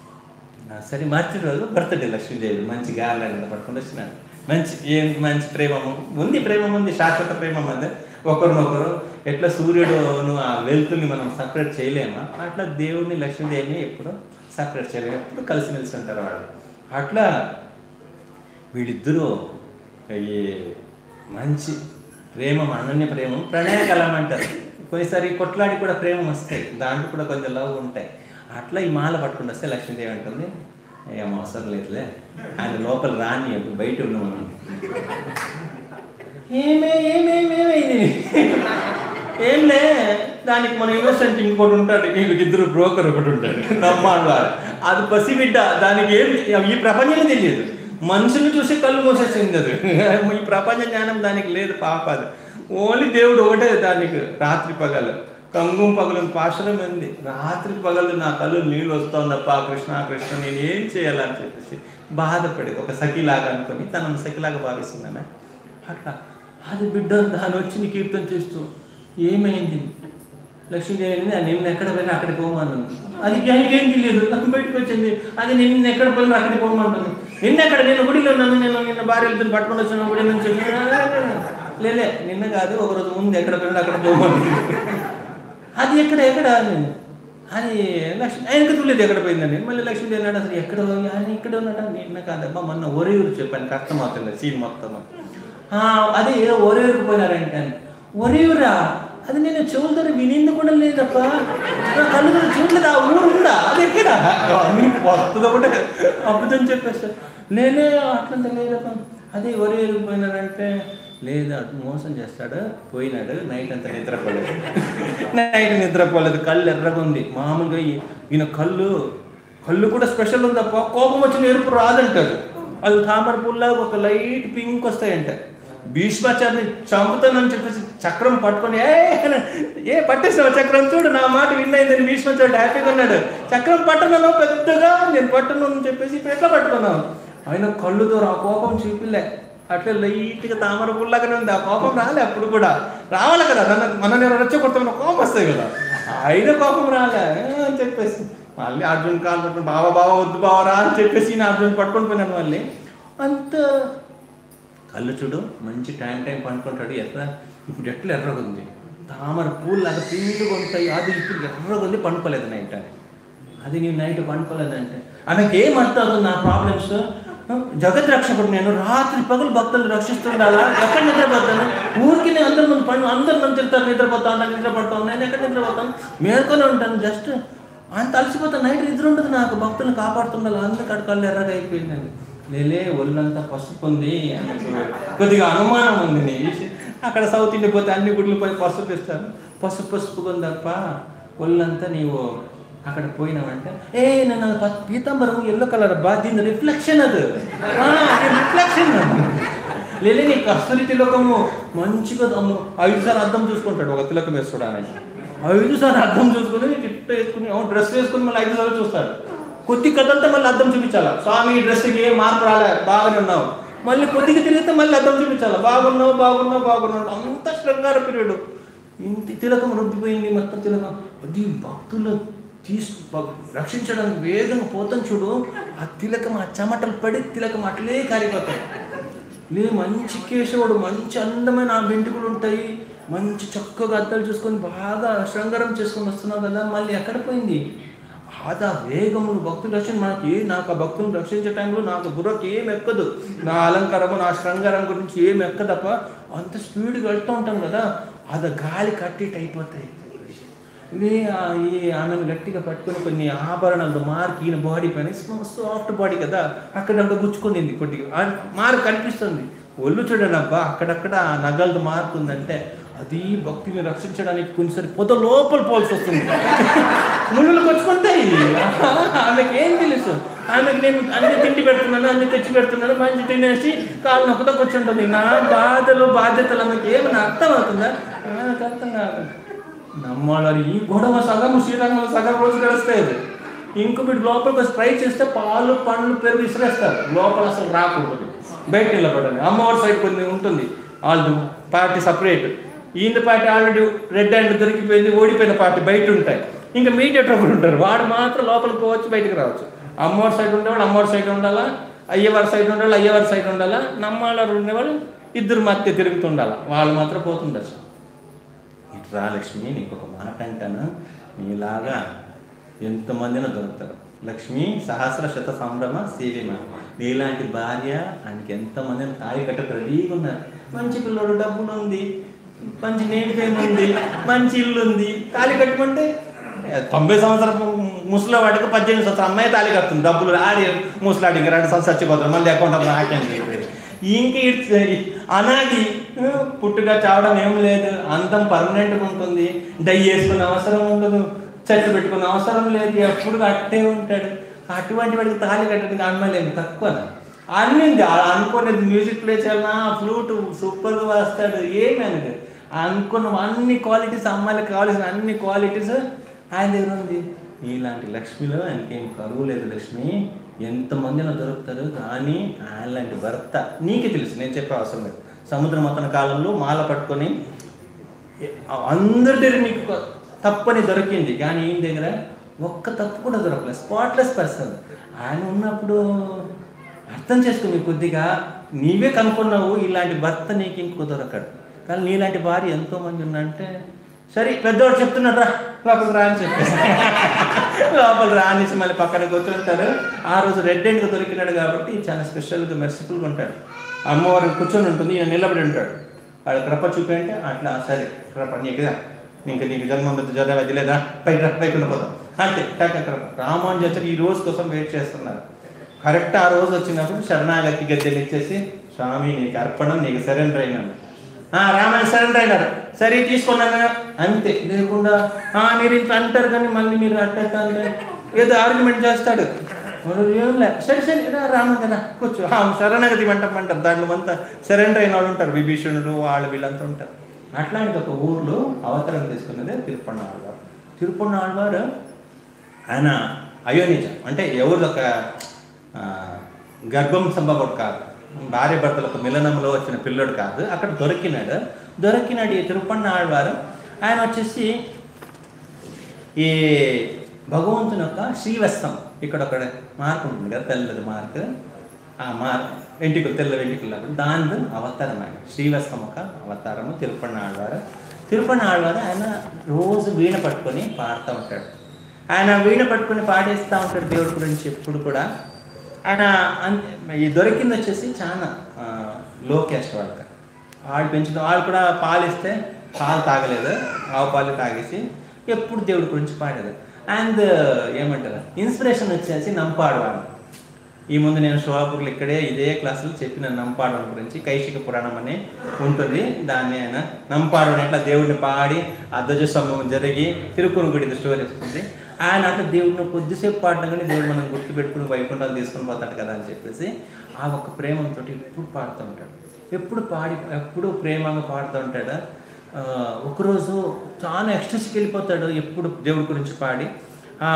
ఆ, సరే మార్చి రోజు బర్త్డే లక్ష్మీదేవి మంచి గార్లెండ్ పట్టుకొని వచ్చినాడు మంచి ఏం మంచి ప్రేమము ఉంది ప్రేమం ఉంది శాశ్వత ప్రేమం అది ఒకరినొకరు ఎట్లా సూర్యుడును ఆ వెలుతుల్ని మనం సపరేట్ చేయలేమా అట్లా దేవుడిని లక్ష్మీదేవిని ఎప్పుడు సపరేట్ చేయలేము ఎప్పుడు కలిసిమెలిసి ఉంటారు వాళ్ళు అట్లా వీళ్ళిద్దరూ ఈ మంచి ప్రేమం అనన్య ప్రేమం ప్రణయ కలం అంటారు కొన్నిసారి కొట్లాడి కూడా ప్రేమం వస్తాయి దాంట్లో కూడా కొంచెం లవ్ ఉంటాయి అట్లా ఈ మాల పట్టుకుని వస్తే లక్ష్మీదేవి అంటుంది ఏం అవసరం లేదులే ఆయన లోపల రాని అప్పుడు బయట ఉన్నాము ఏమే ఏమేమేమైంది ఏంలే దానికి మన ఇన్నోసెంట్ ఇంకోటి ఉంటాడు వీళ్ళకి ఇద్దరు బ్రోకర్ ఒకటి ఉంటాడు నమ్మాడు వాడు అది పసిబిడ్డ దానికి ఏం ఈ ప్రపంచమే తెలియదు మనుషుల్ని చూసి కళ్ళు మూసేసింది అది ఈ ప్రపంచ జ్ఞానం దానికి లేదు పాప అది ఓన్లీ దేవుడు ఒకటే దానికి రాత్రి పగలు కంగుం పగలు పాశనం ఉంది రాత్రి పగలు నా కళ్ళు నీళ్ళు వస్తుందప్ప కృష్ణ కృష్ణ నేను ఏం చేయాలని చెప్పేసి బాధపడి ఒక సఖిలాగా అనుకొని తనను సఖిలాగా భావిస్తున్నాను అట్లా అది బిడ్డ దాని వచ్చి నీ కీర్తన చేస్తూ ఏమైంది లక్ష్మీదేవి అది నిన్న ఎక్కడ పోయినా అక్కడికి పోమన్నాను అది ఏం తెలియదు నాకు బయటకు వచ్చింది అది నిన్న ఎక్కడ పోయినా అక్కడికి పోమంటాను నిన్న ఎక్కడ నేను గుడిలో ఉన్నాను నేను నిన్న భార్యలతో పట్టుకొని వచ్చాను గుడి నుంచి లేలే నిన్న కాదు ఒక రోజు ముందు ఎక్కడ పోయినా అక్కడ పోమన్నాను అది ఎక్కడ ఎక్కడ అని అది లక్ష్మి ఆయనకు తెలియదు ఎక్కడ పోయిందని మళ్ళీ లక్ష్మీదేవి అన్నాడు అసలు ఎక్కడ పోయి ఆయన ఇక్కడ ఉన్నాడా నిన్న కాదమ్మా మొన్న ఒరేయూరు చెప్పాను అర్థమవుతుంది సీన్ మొత్తం ఆ, అది ఏదో ఒరేయూరుకు పోయినారంటే అని ఒరేయూరా అది నేను చెవులతో వినింది కూడా లేదప్ప నా కళ్ళు కూడా చూడలేదు ఆ ఊరు ఉందా అది ఎక్కడ వస్తుంది ఒకటే అబద్ధం చెప్పేస్తారు లేలే అట్లంత లేదప్ప అది ఒరేయూరుకు పోయినారంటే లేదు అటు మోసం చేస్తాడు పోయినాడు నైట్ అంతా నిద్రపోలేదు నైట్ నిద్రపోలేదు కళ్ళు ఎర్రగా ఉంది మామూలుగా ఈ- ఈయన కళ్ళు కళ్ళు కూడా స్పెషల్ ఉందప్ప కోపం వచ్చిన ఎరుపు రాదంటాడు అది తామర పుల్లాగా ఒక లైట్ పింక్ వస్తాయంట భీష్మాచార్ని చంపుతానని చెప్పేసి చక్రం పట్టుకొని ఏ ఏ పట్టేసావు చక్రం చూడు నా మాట విన్నైందని భీష్మాచార్యుడు హ్యాపీగా ఉన్నాడు చక్రం పట్టను పెద్దగా నేను పట్టను అని చెప్పేసి ఇప్పుడు ఎట్లా పట్టుకున్నావు ఆయన కళ్ళు దూరం ఆ కోపం చూపిలే అట్లా లైట్గా తామర పుల్లగానే ఉంది ఆ కోపం రాలే అప్పుడు కూడా రావాలి కదా నన్ను మన నేను రెచ్చగొడతామన్న కోపం వస్తాయి కదా అయిన కోపం రాలే ఏ అని చెప్పేసి మళ్ళీ అర్జున్ కాలు పట్టుకుని బావ బావ వద్దు బావ రా అని చెప్పేసి నేను అర్జున్ పట్టుకొని పోయినాను మళ్ళీ అంత కళ్ళు చూడు మంచి టైం టైం పండుకుంటాడు ఎట్లా ఇప్పుడు ఎట్లా ఎర్రగా ఉంది తామర పూలు లాగా పిండిగా ఉంటాయి అది ఇప్పుడు ఎర్రగా ఉంది పండుకోలేదు నైట్ అని అది నేను నైట్ పండుకోలేదంటే ఆమెకి ఏం అర్థం అవుతుంది నా ప్రాబ్లమ్స్ జగత్ రక్షకుడు నేను రాత్రి పగలు భక్తులు రక్షిస్తుండాలా ఎక్కడ నిద్రపోతాను ఊరికి నేను అందరి ముందు పండు అందరి మంది తింటారు నిద్రపోతాను నాకు నిద్రపడతాను నేను ఎక్కడ నిద్రపోతాను మేల్కొని ఉంటాను జస్ట్ అంత అలసిపోతాను నైట్ నిద్ర ఉంటుంది నాకు భక్తులను కాపాడుతుండాలి అందుకు అక్కడ కళ్ళు ఎర్రగా అయిపోయిందండి లేలే ఒళ్ళంతా పసుపు ఉంది అన్నట్టు కొద్దిగా అనుమానం ఉంది నీ విషయం. అక్కడ సౌత్ ఇండియా పోతే అన్ని గుడ్లు పోయి పసుపు ఇస్తారు పసుపు పసుపు ఉందప్ప ఒళ్ళంతా నీవు అక్కడ పోయినావంటే ఏ నేను అది ప- పీతాంబరం ఎల్లో కలర్ బా దీని రిఫ్లెక్షన్ అది రిఫ్లెక్షన్ లేదా నీ కస్తూరి తిలకము మంచిగా అమ్ము ఐదు సార్లు అర్థం చూసుకుంటాడు ఒక తిలకం వేసుకోవడానికి ఐదు సార్లు అర్థం చూసుకుని నీకు ఇట్ట వేసుకుని డ్రెస్ వేసుకుని మళ్ళీ ఐదు సార్లు చూస్తాడు కొద్ది కథలతో మళ్ళీ అర్థం చూపించాలా స్వామి ఈ డ్రెస్కి ఏ మార్పు రాలే బాగానే ఉన్నావు మళ్ళీ కొద్దిగా తిరిగితే మళ్ళీ అర్థం చూపించాలా బాగున్నావు బాగున్నావు బాగున్నావు అంత శృంగార పీరియడ్ ఇంత తిలకం రుద్దిపోయింది మొత్తం తిలకం అది భక్తులు తీసు భక్- రక్షించడానికి వేగంగా పోతాం చూడు ఆ తిలకం ఆ చెమటలు పడి తిలకం అట్లే కారిపోతాయి లేదు మంచి కేశవుడు మంచి అందమైన ఆ వెంట్రుకలు ఉంటాయి మంచి చక్కగా అద్దాలు చూసుకొని బాగా శృంగారం చేసుకొని వస్తున్నావు కదా మళ్ళీ ఎక్కడ పోయింది ఆదా వేగములు భక్తులు రక్షణ మనకి ఏ నాకు ఆ భక్తులను రక్షించే టైంలో నాకు బుర్రకి ఏం ఎక్కదు నా అలంకారము నా శృంగారం గురించి ఏం ఎక్కదప్ప అంత స్పీడ్గా వెళ్తూ ఉంటాం కదా అది గాలి కట్టేట్ అయిపోతాయి ఇది ఆ- ఈ ఆమెను గట్టిగా పట్టుకొని కొన్ని ఆభరణాలు మార్క్ ఈయన బాడీ పైన సాఫ్ట్ బాడీ కదా అక్కడక్కడ గుచ్చుకుంది కొద్దిగా ఆ మార్క్ కనిపిస్తుంది ఒళ్ళు చూడండి అబ్బా అక్కడక్కడ ఆ నగలది మార్క్ ఉందంటే అది భక్తిని రక్షించడానికి కొన్నిసారి పొద లోపల పోల్సి వస్తుంది ముళ్ళు కొట్టుకుంటాయి ఆమెకి ఏం తెలుసు ఆమెకి నేను అన్ని తిండి పెడుతున్నాను అన్ని తెచ్చి పెడుతున్నాను మంచి తినేసి కాళ్ళు నొక్కతో కూర్చుంటుంది నా బాధలు బాధ్యతలు ఆమెకి ఏమైనా అర్థం అవుతుందా ఆమెకు అర్థం కాదు నమ్మాలి ఈ గొడవ సగం శ్రీరంగంలో సగం రోజు గడుస్తాయి అది ఇంకో మీరు లోపలికి వచ్చి ట్రై చేస్తే పాలు పండ్లు పెరుగు విసిరేస్తారు లోపల అసలు రాకూడదు బయట నిలబడండి అమ్మవారి సైడ్ కొన్ని ఉంటుంది వాళ్ళు పార్టీ సపరేట్ ఈయన పార్టీ ఆల్రెడీ రెడ్ హ్యాండ్ దొరికిపోయింది ఓడిపోయిన పార్టీ బయట ఉంటాయి ఇంకా మీడియేటర్ ఒకరు ఉంటారు వాడు మాత్రం లోపలికి పోవచ్చు బయటకు రావచ్చు అమ్మవారి సైడ్ ఉండేవాడు అమ్మవారి సైడ్ ఉండాలా అయ్యవారి సైడ్ ఉండాలి అయ్యవారి సైడ్ ఉండాలా నమ్మాళ్ళు ఉండేవాళ్ళు ఇద్దరు మధ్య తిరుగుతుండాలా వాళ్ళు మాత్రం పోతుండొచ్చు ఇట్రా లక్ష్మి నీకు ఒక మాట అంటాను నీలాగా ఎంతమందినో దొరుకుతారు లక్ష్మి సహస్ర శత సంభ్రమ సేవిమ నీలాంటి భార్య ఆయనకి ఎంతమందిని తాయి కట్ట రెడీగా ఉన్నారు మంచి పిల్లడు డబ్బులు ఉంది మంచి నేటి ఫేమ్ ఉంది మంచి ఇల్లు ఉంది తాళి కట్టుకుంటే తొంభై సంవత్సరం ముసలి వాడికి పద్దెనిమిది సంవత్సరం అమ్మాయి తాళి కడుతుంది డబ్బులు ఆడి ముసలాడి ఇంకా రెండు సంవత్సరం చచ్చిపోతారు మళ్ళీ అకౌంట్ నాకేం చెప్పేది ఇంక ఇట్స్ అనాది పుట్టుగా చావడం ఏం లేదు అంతం పర్మనెంట్గా ఉంటుంది డై వేసుకునే అవసరం ఉండదు చెట్టు పెట్టుకునే అవసరం లేదు ఎప్పుడు అట్టే ఉంటాడు అటువంటి వాడికి తాళి కట్టడానికి అమ్మాయిలేదు తక్కువ అన్నీ అనుకునేది మ్యూజిక్ ప్లే చేయాలన్నా ఫ్లూట్ సూపర్గా వస్తాడు ఏమి అనదు అనుకున్న అన్ని క్వాలిటీస్ అమ్మాయిలకు కావాల్సిన అన్ని క్వాలిటీస్ ఆయన దగ్గర ఉంది ఇలాంటి లక్ష్మిలో ఆయనకేం కరువు లేదు లక్ష్మి ఎంతమందినో దొరుకుతారు కానీ ఆయన లాంటి భర్త నీకే తెలుసు నేను చెప్పే అవసరం లేదు సముద్ర మతన కాలంలో మాల పట్టుకొని అందరి దగ్గర నీకు తప్పని దొరికింది కానీ ఈయన దగ్గర ఒక్క తప్పు కూడా దొరకలేదు స్పాట్లెస్ పర్సన్ ఆయన ఉన్నప్పుడు అర్థం చేసుకుని కొద్దిగా నీవే కనుక్కున్నావు ఇలాంటి భర్త నీకు ఇంకో దొరకడు కానీ నీలాంటి భార్య ఎంతో మంది ఉన్నంటే సరే పెద్దవాడు చెప్తున్నాడు రా లోపలికి రా అని చెప్పేసి లోపల రానిసి మళ్ళీ పక్కన కూర్చుంటారు ఆ రోజు రెడ్ హ్యాండ్గా దొరికినాడు కాబట్టి చాలా స్పెషల్గా మెర్సిఫుల్గా ఉంటాడు అమ్మవారు కూర్చొని ఉంటుంది ఈయన నిలబడి ఉంటాడు వాడు కృప చూపి అట్లా సరే కృప నీకుదా ఇంకా నీకు జన్మం జన్మ వదిలేదా పైకి రా, పైకి ఉండిపోతాం అంతే టక్ కృప రామానుజాచారి ఈ రోజు కోసం వెయిట్ చేస్తున్నారు కరెక్ట్ ఆ రోజు వచ్చినప్పుడు శరణాగతి గద్దెలు ఇచ్చేసి స్వామి నీకు అర్పణం నీకు సరెండర్ అయినాను ఆ, రామాయణ సరెండర్ అయినారు సరే తీసుకున్నాను అంతే లేకుండా "ఆ, మీరు ఇంత అంటారు కానీ మళ్ళీ మీరు అట్టారు ఏదో ఆర్గ్యుమెంట్ చేస్తాడు వాడు ఏం లే సరే సరే రా రాము కదా కూర్చో ఆ, శరణాగతి మంటపం అంటారు దాంట్లో అంతా సరెండర్ అయిన వాళ్ళు ఉంటారు విభీషణుడు వాళ్ళు వీళ్ళంతా ఉంటారు అట్లాంటి ఒక ఊర్లో అవతరం తీసుకున్నదే తిరుపన్న ఆళ్వారు తిరుపన్న ఆళ్వారు ఆయన అయోనిజ అంటే ఎవరు ఒక ఆ, గర్భం సంభవం కాదు భార్య భర్తలకు మిలనంలో వచ్చిన పిల్లడు కాదు అక్కడ దొరికినాడు దొరికినాడు ఈ తిరుపన్న ఆళ్వారు ఆయన వచ్చేసి ఈ భగవంతుని యొక్క శ్రీవస్తం ఇక్కడ ఒక మార్క్ ఉంటుంది కదా తెల్లది మార్క్ ఆ మార్క్ వెంట్రుకలు తెల్ల వెంట్రుకలు దాని అవతారం ఆయన శ్రీవస్తం ఒక అవతారము తిరుపన్న ఆళ్వారు తిరుపన్న ఆళ్వారు ఆయన రోజు వీణ పట్టుకొని పాడుతూ ఉంటాడు ఆయన వీణ పట్టుకొని పాడేస్తూ ఉంటాడు దేవుడి గురించి ఎప్పుడు కూడా ఆయన అన్- ఈ దొరికింది వచ్చేసి చాలా లో క్యాస్ట్ వాళ్ళకి వాళ్ళు పెంచిన వాళ్ళు కూడా పాలు ఇస్తే పాలు తాగలేదు ఆవు పాలు తాగేసి ఎప్పుడు దేవుడి గురించి పాడేది అండ్ ఏమంటారు ఇన్స్పిరేషన్ వచ్చేసి నంపాడవాడు ఈ ముందు నేను శోభాపూర్లు ఇక్కడే ఇదే క్లాసులో చెప్పిన నంపాడవన్ గురించి కైశిక పురాణం అని ఉంటుంది దాన్ని ఆయన నంపాడవన్ ఎట్లా దేవుడిని పాడి అద్దజ సంభవం జరిగి తిరుకుని గుడి స్టోరీ వస్తుంది ఆయన అట్లా దేవుడిని కొద్దిసేపు పాడడం కానీ దేవుడు మనం గుర్తు పెట్టుకుని వైకుంఠాలు తీసుకుని పోతాడు కదా అని చెప్పేసి ఆ ఒక్క ప్రేమంతో ఎప్పుడు పాడుతూ ఉంటాడు ఎప్పుడు పాడి ఎప్పుడు ప్రేమగా పాడుతూ ఉంటాడు ఆ, ఒకరోజు చాలా ఎక్స్ట్రెస్కి వెళ్ళిపోతాడు ఎప్పుడు దేవుడి గురించి పాడి ఆ,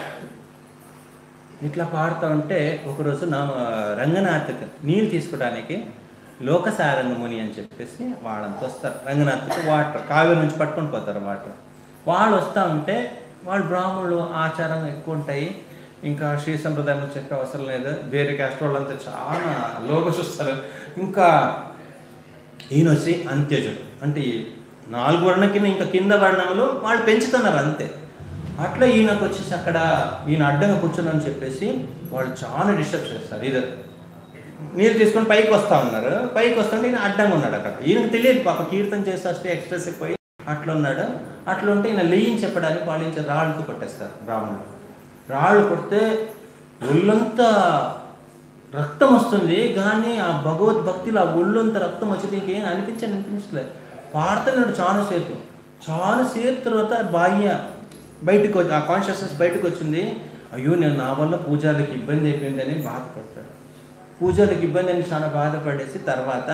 ఇట్లా పాడుతూ ఉంటే ఒకరోజు నా రంగనాథ్కి నీళ్ళు తీసుకోవడానికి లోకసారంగ ముని అని చెప్పేసి వాళ్ళంతా వస్తారు రంగనాథ్కి వాటర్ కావేరి నుంచి పట్టుకొని పోతారు వాటర్ వాళ్ళు వస్తూ ఉంటే వాళ్ళు బ్రాహ్మణులు ఆచారం ఎక్కువ ఉంటాయి ఇంకా శ్రీ సంప్రదాయం చెప్పే అవసరం లేదు వేరే క్యాస్ట్ వాళ్ళంతా చాలా లోక చూస్తారు ఇంకా ఈయన వచ్చి అంత్యజుడు అంటే ఈ నాలుగు వర్ణ కింద ఇంకా కింద వర్ణములు వాళ్ళు పెంచుతున్నారు అంతే అట్లా ఈయనకు వచ్చేసి అక్కడ ఈయన అడ్డంగా కూర్చున్నాను చెప్పేసి వాళ్ళు చాలా డిస్టర్బ్ చేస్తారు ఇది నీళ్ళు తీసుకొని పైకి వస్తా ఉన్నారు పైకి వస్తుంటే ఈయన అడ్డంగా ఉన్నాడు అక్కడ ఈయనకు తెలియదు పాప కీర్తన చేస్తే వస్తే ఎక్స్ప్రెస్ పోయి అట్లా ఉన్నాడు అట్లా ఉంటే ఈయన లేయిని చెప్పడానికి వాళ్ళు ఏం చేస్తారు? రాళ్ళతో కొట్టేస్తారు బ్రాహ్మణులు రాళ్ళు కొడితే ఒళ్ళంతా రక్తం వస్తుంది కానీ ఆ భగవద్భక్తిలో ఆ ఒళ్ళంతా రక్తం వచ్చి ఇంకేం అనిపించని అనిపించలేదు పాడుతున్నాడు చాలాసేపు చాలాసేపు తర్వాత బాహ్య బయటకు వచ్చి ఆ కాన్షియస్నెస్ బయటకు వచ్చింది అయ్యో నేను నా వల్ల పూజారికి ఇబ్బంది అయిపోయిందని బాధపడతాడు పూజారికి ఇబ్బంది అని చాలా బాధపడేసి తర్వాత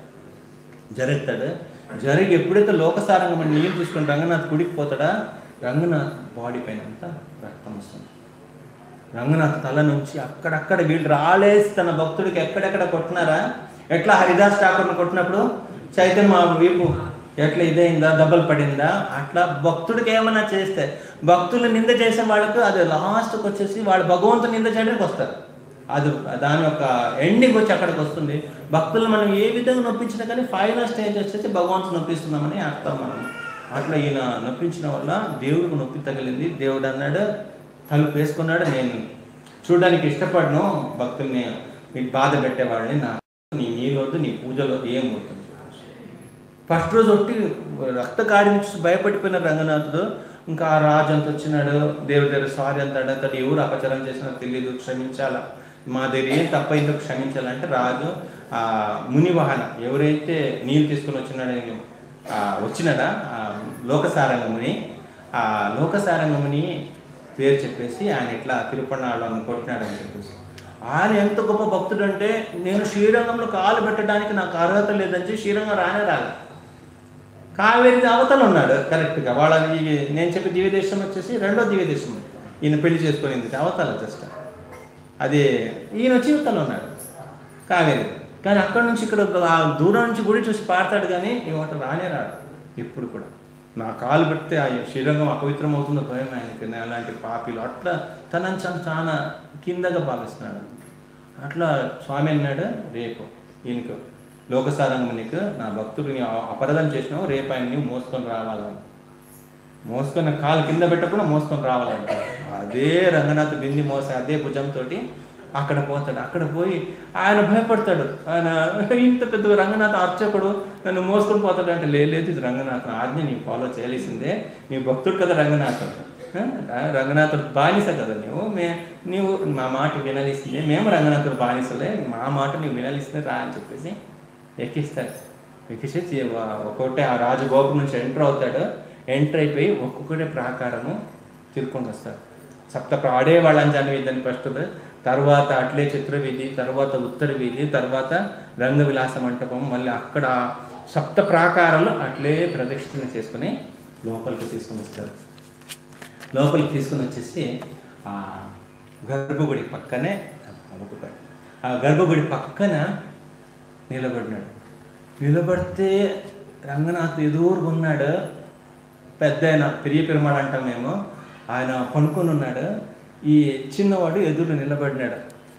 జరుగుతాడు జరిగి ఎప్పుడైతే లోకసారంగా మన నీళ్ళు తీసుకుని రంగనాథ్ గుడికి పోతాడా రంగనాథ్ బాడీ పైన అంతా రక్తం వస్తుంది రంగనాథ్ తల నుంచి అక్కడక్కడ వీళ్ళు రాలేసి తన భక్తుడికి ఎక్కడెక్కడ కొట్టినారా ఎట్లా హరిదాస్ ఠాకూర్ని కొట్టినప్పుడు చైతన్య మా వీపు ఎట్లా ఇదైందా దెబ్బలు పడిందా అట్లా భక్తుడికి ఏమైనా చేస్తే భక్తులు నింద చేసే వాళ్ళకు అది లాస్ట్కి వచ్చేసి వాళ్ళు భగవంతుని నింద చేయడానికి వస్తారు అది దాని యొక్క ఎండింగ్ వచ్చి అక్కడికి వస్తుంది భక్తులు మనం ఏ విధంగా నొప్పించినా కానీ ఫైనల్ స్టేజ్ వచ్చేసి భగవంతుని నొప్పిస్తున్నామని అర్థం మనం అట్లా ఈయన నొప్పించిన వల్ల దేవుడికి నొప్పి తగిలింది దేవుడు అన్నాడు తలుపు వేసుకున్నాడు నేను చూడడానికి ఇష్టపడను భక్తుల్ని మీకు బాధ పెట్టేవాడిని నా నీ నీళ్ళొద్దు నీ పూజలో ఏం అవుతుంది ఫస్ట్ రోజు ఒకటి రక్త కాడి నుంచి భయపడిపోయిన రంగనాథుడు ఇంకా ఆ రాజు అంత వచ్చినాడు దేవుడి దగ్గర సారీ అంటాడు అతడు ఎవరు అపచారం చేసినా తెలియదు క్షమించాలా మా దగ్గర ఏం తప్పైందో క్షమించాలంటే రాజు ఆ ముని వాహన ఎవరైతే నీళ్ళు తీసుకుని వచ్చినాడని ఆ, వచ్చినాడా ఆ లోకసారంగముని ఆ లోకసారంగముని పేరు చెప్పేసి ఆయన ఇట్లా తిరుపన్నాళ్ళని కొట్టినాడని చెప్పేసి ఆయన ఎంత గొప్ప భక్తుడు అంటే నేను శ్రీరంగంలో కాలు పెట్టడానికి నాకు అర్హత లేదని చెప్పి శ్రీరంగం రానే రాలే కావేరి అవతల ఉన్నాడు కరెక్ట్గా వాళ్ళ ఈ నేను చెప్పే దివ్యదేశం వచ్చేసి రెండో దివ్యదేశం ఈయన పెళ్లి చేసుకునేది అవతల జస్ట్ అది ఈయన వచ్చి ఇవతల ఉన్నాడు కావేరి కానీ అక్కడ నుంచి ఇక్కడ ఆ దూరం నుంచి గుడి చూసి పాడతాడు కానీ ఇవాట రానే రాడు ఇప్పుడు కూడా నా కాలు పెడితే ఆ శ్రీరంగం అపవిత్రం అవుతుందో భయం ఆయనకి నేను అలాంటి పాపిలు అట్లా తనని చాలా చాలా కిందగా భావిస్తున్నాడు అట్లా స్వామి అన్నాడు రేపు ఈయనకు లోకసారంగమునికి నా భక్తుడిని అపరాధం చేసినావు రేపు ఆయన నీవు మోసుకొని రావాలని మోసుకొని కాలు కింద పెట్టకుండా మోసుకొని రావాలంట అదే రంగనాథ్ బింది మోసే అదే భుజంతో అక్కడ పోతాడు అక్కడ పోయి ఆయన భయపడతాడు ఆయన ఇంత పెద్ద రంగనాథ అర్చకుడు నన్ను మోసుకొని పోతాడు అంటే "లే- లేదు ఇది రంగనాథం ఆజ్ఞ నీవు ఫాలో చేయాల్సిందే నీ భక్తుడు కదా రంగనాథం ఆ, రంగనాథుడు బానిస కదా నువ్వు మే నీవు మా మాట వినలిస్తుంది మేము రంగనాథుడు బానిసలే మా మాట నీవు వినలిస్తుంది రా అని చెప్పేసి ఎక్కిస్తాడు ఎక్కించి ఒక్కొక్కటి ఆ రాజగోపురం నుంచి ఎంటర్ అవుతాడు ఎంటర్ అయిపోయి ఒక్కొక్కటి ప్రాకారము తిరుక్కొని వస్తాడు సప్త ప్ర- ఆడే వాళ్ళని వీధిని ఫస్ట్ తర్వాత అట్లే చిత్రవీధి తర్వాత ఉత్తర వీధి తర్వాత రంగ విలాస మంటపం మళ్ళీ అక్కడ సప్త ప్రాకారాలు అట్లే ప్రదక్షిణ చేసుకుని లోపలికి తీసుకుని వస్తారు లోపలికి తీసుకుని వచ్చేసి ఆ గర్భగుడి పక్కనే ఒక్కొక్కటి. ఆ గర్భగుడి పక్కన నిలబడినాడు నిలబడితే రంగనాథ్ ఎదురుగా ఉన్నాడు పెద్ద ఆయన పెరియ పెరుమాడు అంటాం మేము ఆయన పనుకొని ఉన్నాడు ఈ చిన్నవాడు ఎదురు నిలబడినాడు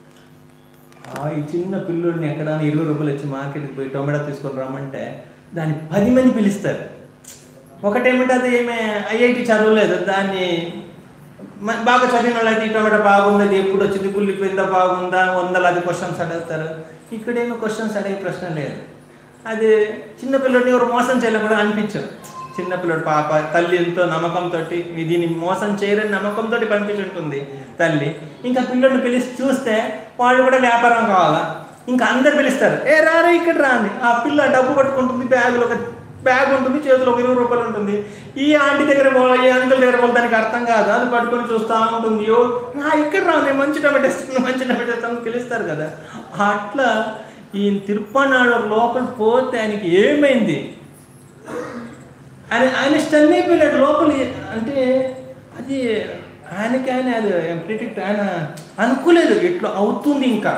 ఆ ఈ చిన్న పిల్లోడిని ఎక్కడ ఇరవై రూపాయలు ఇచ్చి మార్కెట్కి పోయి టొమాటో తీసుకొని రమ్మంటే దాన్ని పది మంది పిలుస్తారు ఒకటేమిటి అది ఏమే ఐఐటి చదవలేదు దాన్ని మ- బాగా చదివిన వాళ్ళకి ఈ టొమాటో బాగుంది అది ఎప్పుడు వచ్చింది కుళ్ళిపోయిందా బాగుందా వందలాది క్వశ్చన్స్ అడుగుతారు ఇక్కడేమో క్వశ్చన్స్ అడిగే ప్రశ్న లేదు అది చిన్నపిల్లడిని ఎవరు మోసం చేయాలని కూడా అనిపించదు చిన్నపిల్లడు పాప తల్లి ఎంతో నమ్మకంతో దీన్ని మోసం చేయరని నమ్మకంతో పంపించుంటుంది తల్లి ఇంకా పిల్లడిని పిలిచి చూస్తే వాళ్ళు కూడా వ్యాపారం కావాలా ఇంకా అందరు పిలుస్తారు ఏ రారా ఇక్కడ రా అని ఆ పిల్ల డబ్బు పట్టుకుంటుంది బ్యాగులో ఒక బ్యాగ్ ఉంటుంది చేతిలో ఒక ఇరవై రూపాయలు ఉంటుంది ఈ ఆంటీ దగ్గర పోవాలి ఈ అంకుల్ దగ్గర పోవాలి దానికి అర్థం కాదు అది పట్టుకొని చూస్తూ ఉంటుంది యో నా ఇక్కడ రా నేను మంచి టమాటో ఇస్తాను మంచి టమాటో ఇస్తాను పిలుస్తారు కదా అట్లా ఈ తిరుపనాడు లోపల పోతే ఆయనకి ఏమైంది ఆయన ఆయన స్టన్ అయిపోయాడు లోపల అంటే అది ఆయనకి ఆయన అది ప్రిడిక్ట్ ఆయన అనుకోలేదు ఇట్లా అవుతుంది ఇంకా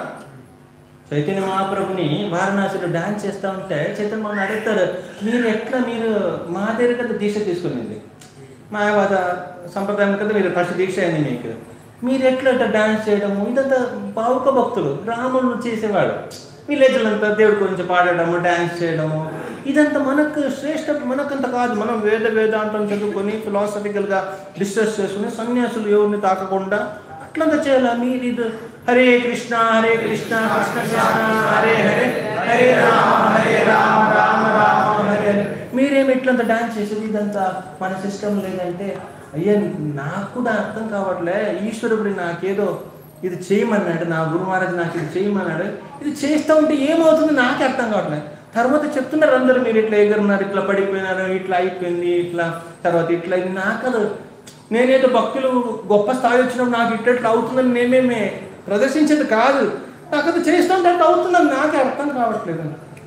చైతన్య మహాప్రభుని వారణాసిలో డాన్స్ చేస్తూ ఉంటే చైతన్య మహాప్రభు అడుగుతారు మీరు ఎట్లా మీరు మా దగ్గర కదా దీక్ష తీసుకునింది మాయావాద సంప్రదాయం కదా మీరు ఫస్ట్ దీక్ష అయింది మీకు మీరు ఎట్లా ఇట్లా డాన్స్ చేయడము ఇదంతా భావుక భక్తులు రాముడు చేసేవాడు విలేజ్లంతా దేవుడి గురించి పాడడము డాన్స్ చేయడము ఇదంతా మనకు శ్రేష్ట మనకంత కాదు మనం వేద వేదాంతం చదువుకొని ఫిలాసఫికల్గా డిస్కస్ చేసుకుని సన్యాసులు ఎవరిని తాకకుండా అట్లంతా చేయాలి మీరు ఇది హరే కృష్ణ హరే కృష్ణ కృష్ణ కృష్ణ హరే హరే హరే రామ హరే రామ రామ రామ హరే హరే మీరేమి ఇట్లంతా డాన్స్ చేసేది ఇదంతా మన సిస్టమ్ లేదంటే అయ్యా నాకు కూడా అర్థం కావట్లే ఈశ్వరుడు నాకేదో ఇది చేయమన్నాడు నా గురు మహారాజ్ నాకు ఇది చేయమన్నాడు ఇది చేస్తూ ఉంటే ఏమవుతుంది నాకే అర్థం కావట్లేదు తర్వాత చెప్తున్నారు అందరూ మీరు ఇట్లా ఎగురున్నారు ఇట్లా పడిపోయినారు ఇట్లా అయిపోయింది ఇట్లా తర్వాత ఇట్లా అయింది నాకు అది నేనేదో భక్తులు గొప్ప స్థాయి వచ్చినప్పుడు నాకు ఇట్లా అవుతుందని మేమేమే ప్రదర్శించేది కాదు నాకు అది చేస్తుంటే అట్లా అవుతుందని నాకే అర్థం కావట్లేదు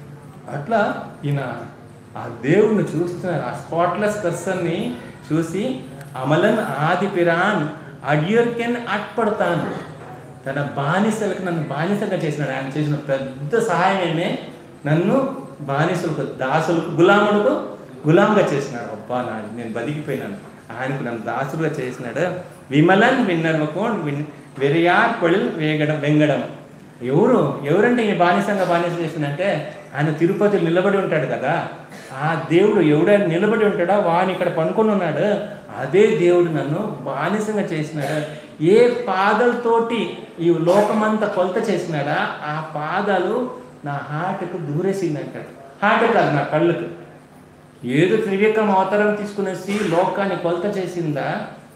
అట్లా ఈయన ఆ దేవుణ్ణి చూస్తున్నారు ఆ స్పాట్లెస్ పర్సన్ని చూసి అమలన్ ఆది పిరాన్ అడియర్కెన్ అట్పడతాను తన బానిసలకు నన్ను బానిసగా చేసినాడు ఆయన చేసిన పెద్ద సహాయమే నన్ను బానిసలకు దాసులకు గులాములకు గులాంగా చేసినాడు అబ్బా నా నేను బతికిపోయినాను ఆయనకు నన్ను దాసులుగా చేసినాడు విమలన్ విన్నర్వకోన్ విన్ వెరియార్ కొళిల్ వేగడం వెంగడం ఎవరు ఎవరంటే ఈ బానిసంగా బానిస చేసిందంటే ఆయన తిరుపతి నిలబడి ఉంటాడు కదా ఆ దేవుడు ఎవడైనా నిలబడి ఉంటాడో వాని ఇక్కడ పనుకొని ఉన్నాడు అదే దేవుడు నన్ను బానిసంగా చేసినాడు ఏ పాదలతోటి ఈ లోకమంతా కొలత చేసినాడా ఆ పాదాలు నా హార్ట్కు దూరేసింది అంటాడు హార్ట్ కాదు నా కళ్ళకు ఏదో త్రివిక్రమ అవతారం తీసుకునేసి లోకాన్ని కొలత చేసిందా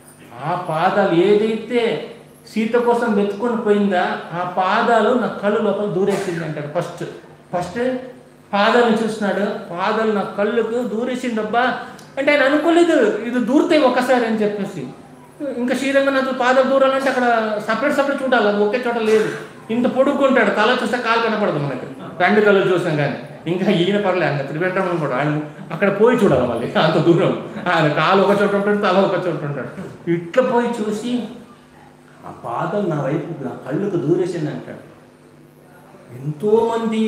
ఆ పాదాలు ఏదైతే సీత కోసం వెతుకొని పోయిందా ఆ పాదాలు నా కళ్ళు లోపల దూరేసింది అంటాడు ఫస్ట్ ఫస్ట్ పాదాలను చూసినాడు పాదాలు నా కళ్ళకు దూరేసిందబ్బా అంటే ఆయన అనుకోలేదు ఇది దూరుతాయి ఒకసారి అని చెప్పేసి ఇంకా శ్రీరంగనాథ్ పాదాలు దూరాలంటే అక్కడ సపరేట్ సపరేట్ చూడాలి అది ఒకే చోట లేదు ఇంత పొడుక్కుంటాడు తల చూస్తే కాలు కనపడదు మనకి రెండు కళ్ళు చూసాం కానీ ఇంకా ఈయన పర్లే ఆయన త్రివేంద్రం కూడా ఆయన అక్కడ పోయి చూడాలి మళ్ళీ అంత దూరం ఆయన కాలు ఒక చోట ఉంటాడు తల ఒక చోట ఉంటాడు ఇట్లా పోయి చూసి ఆ పాదం నా వైపు నా కళ్ళకు దూరేసింది అంటాడు ఎంతోమంది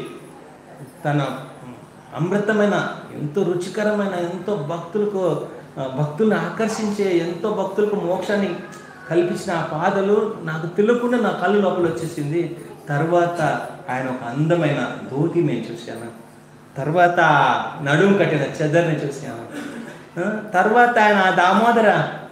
తన అమృతమైన ఎంతో రుచికరమైన ఎంతో భక్తులకు ఆ, భక్తుల్ని ఆకర్షించే ఎంతో భక్తులకు మోక్షాన్ని కల్పించిన ఆ పాదలు నాకు తెలియకుండా నా కళ్ళు లోపల వచ్చేసింది తర్వాత ఆయన ఒక అందమైన ధోతి నేను చూశాను తర్వాత నడుము కట్టిన చెదర్ని చూశాను ఆ, తర్వాత ఆయన ఆ దామోదర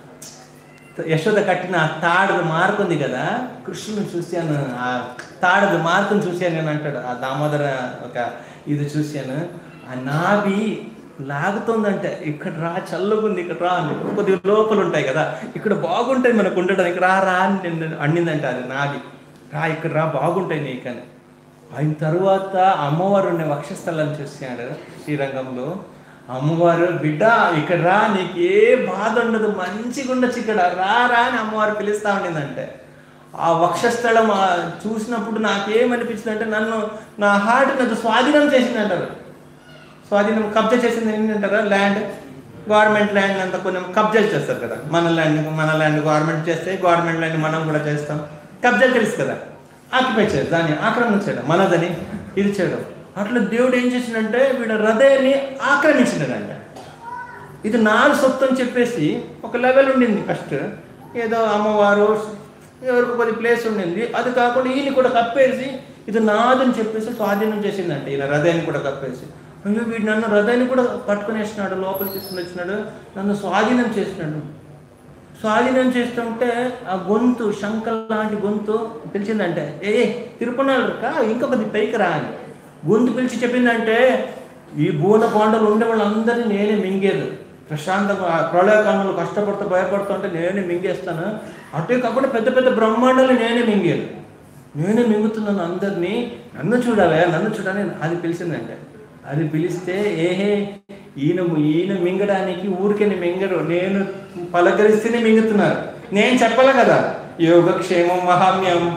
యశోద కట్టిన ఆ తాడుది మార్కుంది కదా కృష్ణుని చూశాను ఆ తాడుది మార్కుని చూశాను నేను అంటాడు ఆ దామోదర ఒక ఇది చూశాను ఆ నాభి లాగుతుందంటే ఇక్కడ రా చల్లగుంది ఇక్కడ రా అని కొద్దిగా లోపల ఉంటాయి కదా ఇక్కడ బాగుంటాయి మనకు ఉండడానికి రా రా అని నిన్ను అన్నిందంట అది నాభి రా ఇక్కడ రా బాగుంటాయి నీకని అయిన తర్వాత అమ్మవారు ఉండే వక్షస్థలాన్ని చూశాడు శ్రీరంగంలో అమ్మవారు బిడ్డ ఇక్కడ రా నీకు ఏ బాధ ఉండదు మంచిగా ఉండొచ్చు ఇక్కడ రా రా అని అమ్మవారు పిలుస్తా ఉండిందంటే ఆ వక్షస్థలం ఆ చూసినప్పుడు నాకేమనిపించింది అంటే నన్ను నా హార్ట్ నన్ను స్వాధీనం చేసింది అంటారు స్వాధీనం కబ్జా చేసింది ఏంటంటారా ల్యాండ్ గవర్నమెంట్ ల్యాండ్ అంతా కొన్ని కబ్జాలు చేస్తారు కదా మన ల్యాండ్ మన ల్యాండ్ గవర్నమెంట్ చేస్తే గవర్నమెంట్ ల్యాండ్ మనం కూడా చేస్తాం కబ్జాలు తెలుసు కదా ఆక్యుపై చేయడం దాన్ని ఆక్రమణ చేయడం మనదని ఇది చేయడం అట్లా దేవుడు ఏం చేసిందంటే వీడు హృదయాన్ని ఆక్రమించినదంట ఇది నాలుగు సొత్తు అని చెప్పేసి ఒక లెవెల్ ఉండింది ఫస్ట్ ఏదో అమ్మవారు ఎవరికి కొద్ది ప్లేస్ ఉండింది అది కాకుండా ఈయన కూడా కప్పేసి ఇది నాదని చెప్పేసి స్వాధీనం చేసిందంట ఈయన హృదయాన్ని కూడా కప్పేసి అయ్యో వీడు నన్ను హృదయాన్ని కూడా పట్టుకునేసినాడు లోపల తీసుకుని వచ్చినాడు నన్ను స్వాధీనం చేసినాడు స్వాధీనం చేస్తుంటే ఆ గొంతు శంకల్ లాంటి గొంతు పిలిచిందంటే ఏ తిరుపనాలు కా ఇంకొకటి పైకి రా అని గొంతు పిలిచి చెప్పిందంటే ఈ భూన కొండలు ఉండే వాళ్ళందరినీ నేనే మింగేది ప్రశాంతంగా ఆ ప్రళయకాలంలో కష్టపడుతూ భయపడుతుంటే నేనే మింగేస్తాను అటే కాకుండా పెద్ద పెద్ద బ్రహ్మాండాలు నేనే మింగేది నేనే మింగుతున్నాను అందరినీ నన్ను చూడాలి నన్ను చూడాలి అది పిలిచిందంటే అది పిలిస్తే ఏహే ఈయన ఈయన మింగడానికి ఊరికే మింగరు నేను పలకరిస్తేనే మింగుతున్నారు నేను చెప్పాలి కదా యోగక్షేమం మహామ్యం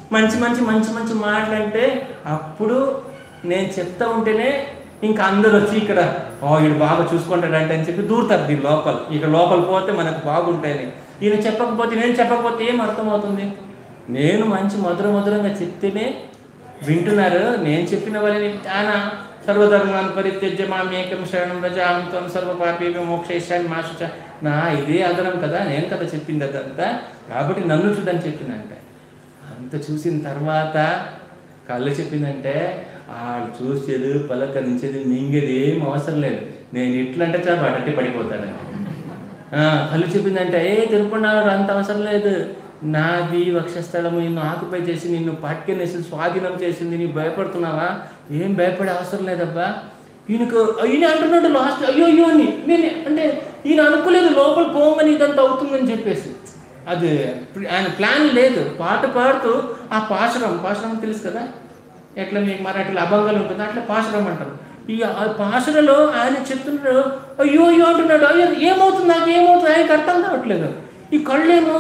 మంచి మంచి మంచి మంచి మాటలు అంటే అప్పుడు నేను చెప్తా ఉంటేనే ఇంకా అందరూ వచ్చి ఇక్కడ ఓ వీడు బాగా చూసుకుంటాడంటే అని చెప్పి దూరుతారు దీని లోపల ఇక్కడ లోపల పోతే మనకు బాగుంటాయని ఈయన చెప్పకపోతే నేను చెప్పకపోతే ఏం అర్థమవుతుంది నేను మంచి మధుర మధురంగా చెప్తేనే వింటున్నారు నేను చెప్పిన వాళ్ళని ఆయన సర్వధర్మాన్ని పరిత్యజ్య మామేకం శరణం రజాంతం సర్వపాపి మోక్షేశాన్ని మాష నా ఇదే ఆధారం కదా నేను కదా చెప్పింది అదంతా కాబట్టి నన్ను చూడని చెప్పిందంటే అంత చూసిన తర్వాత కళ్ళు చెప్పిందంటే వాళ్ళు చూసేది పలకరించేది మింగేది ఏం అవసరం లేదు నేను ఇట్లా అంటే చాలా అడ్డట్టి పడిపోతాను ఆ, కళ్ళు చెప్పిందంటే ఏ తిరుపతి అంత అవసరం లేదు నాది వక్షస్థలము నిన్ను ఆకుపై చేసి నిన్ను పట్టుకెనేసి స్వాధీనం చేసింది నీకు భయపడుతున్నావా ఏం భయపడే అవసరం లేదబ్బా ఈయనకు ఈయన అంటున్నాడు లాస్ట్ అయ్యో అయ్యో అని నేను అంటే ఈయన అనుకోలేదు లోపల పోగానే ఇదంతా అవుతుందని చెప్పేసి అది ఆయన ప్లాన్ లేదు పాట పాడుతూ ఆ పాశరం పాశరం తెలుసు కదా ఎట్లా మీకు మరాఠీలో అభంగాలు ఉంటుంది అట్లా పాశరం అంటారు ఈ ఆ పాశరలో ఆయన చెప్తున్నాడు అయ్యో అయ్యో అంటున్నాడు అయ్యో ఏమవుతుంది నాకు ఏమవుతుంది ఆయనకి అర్థం కావట్లేదు ఈ కళ్ళేమో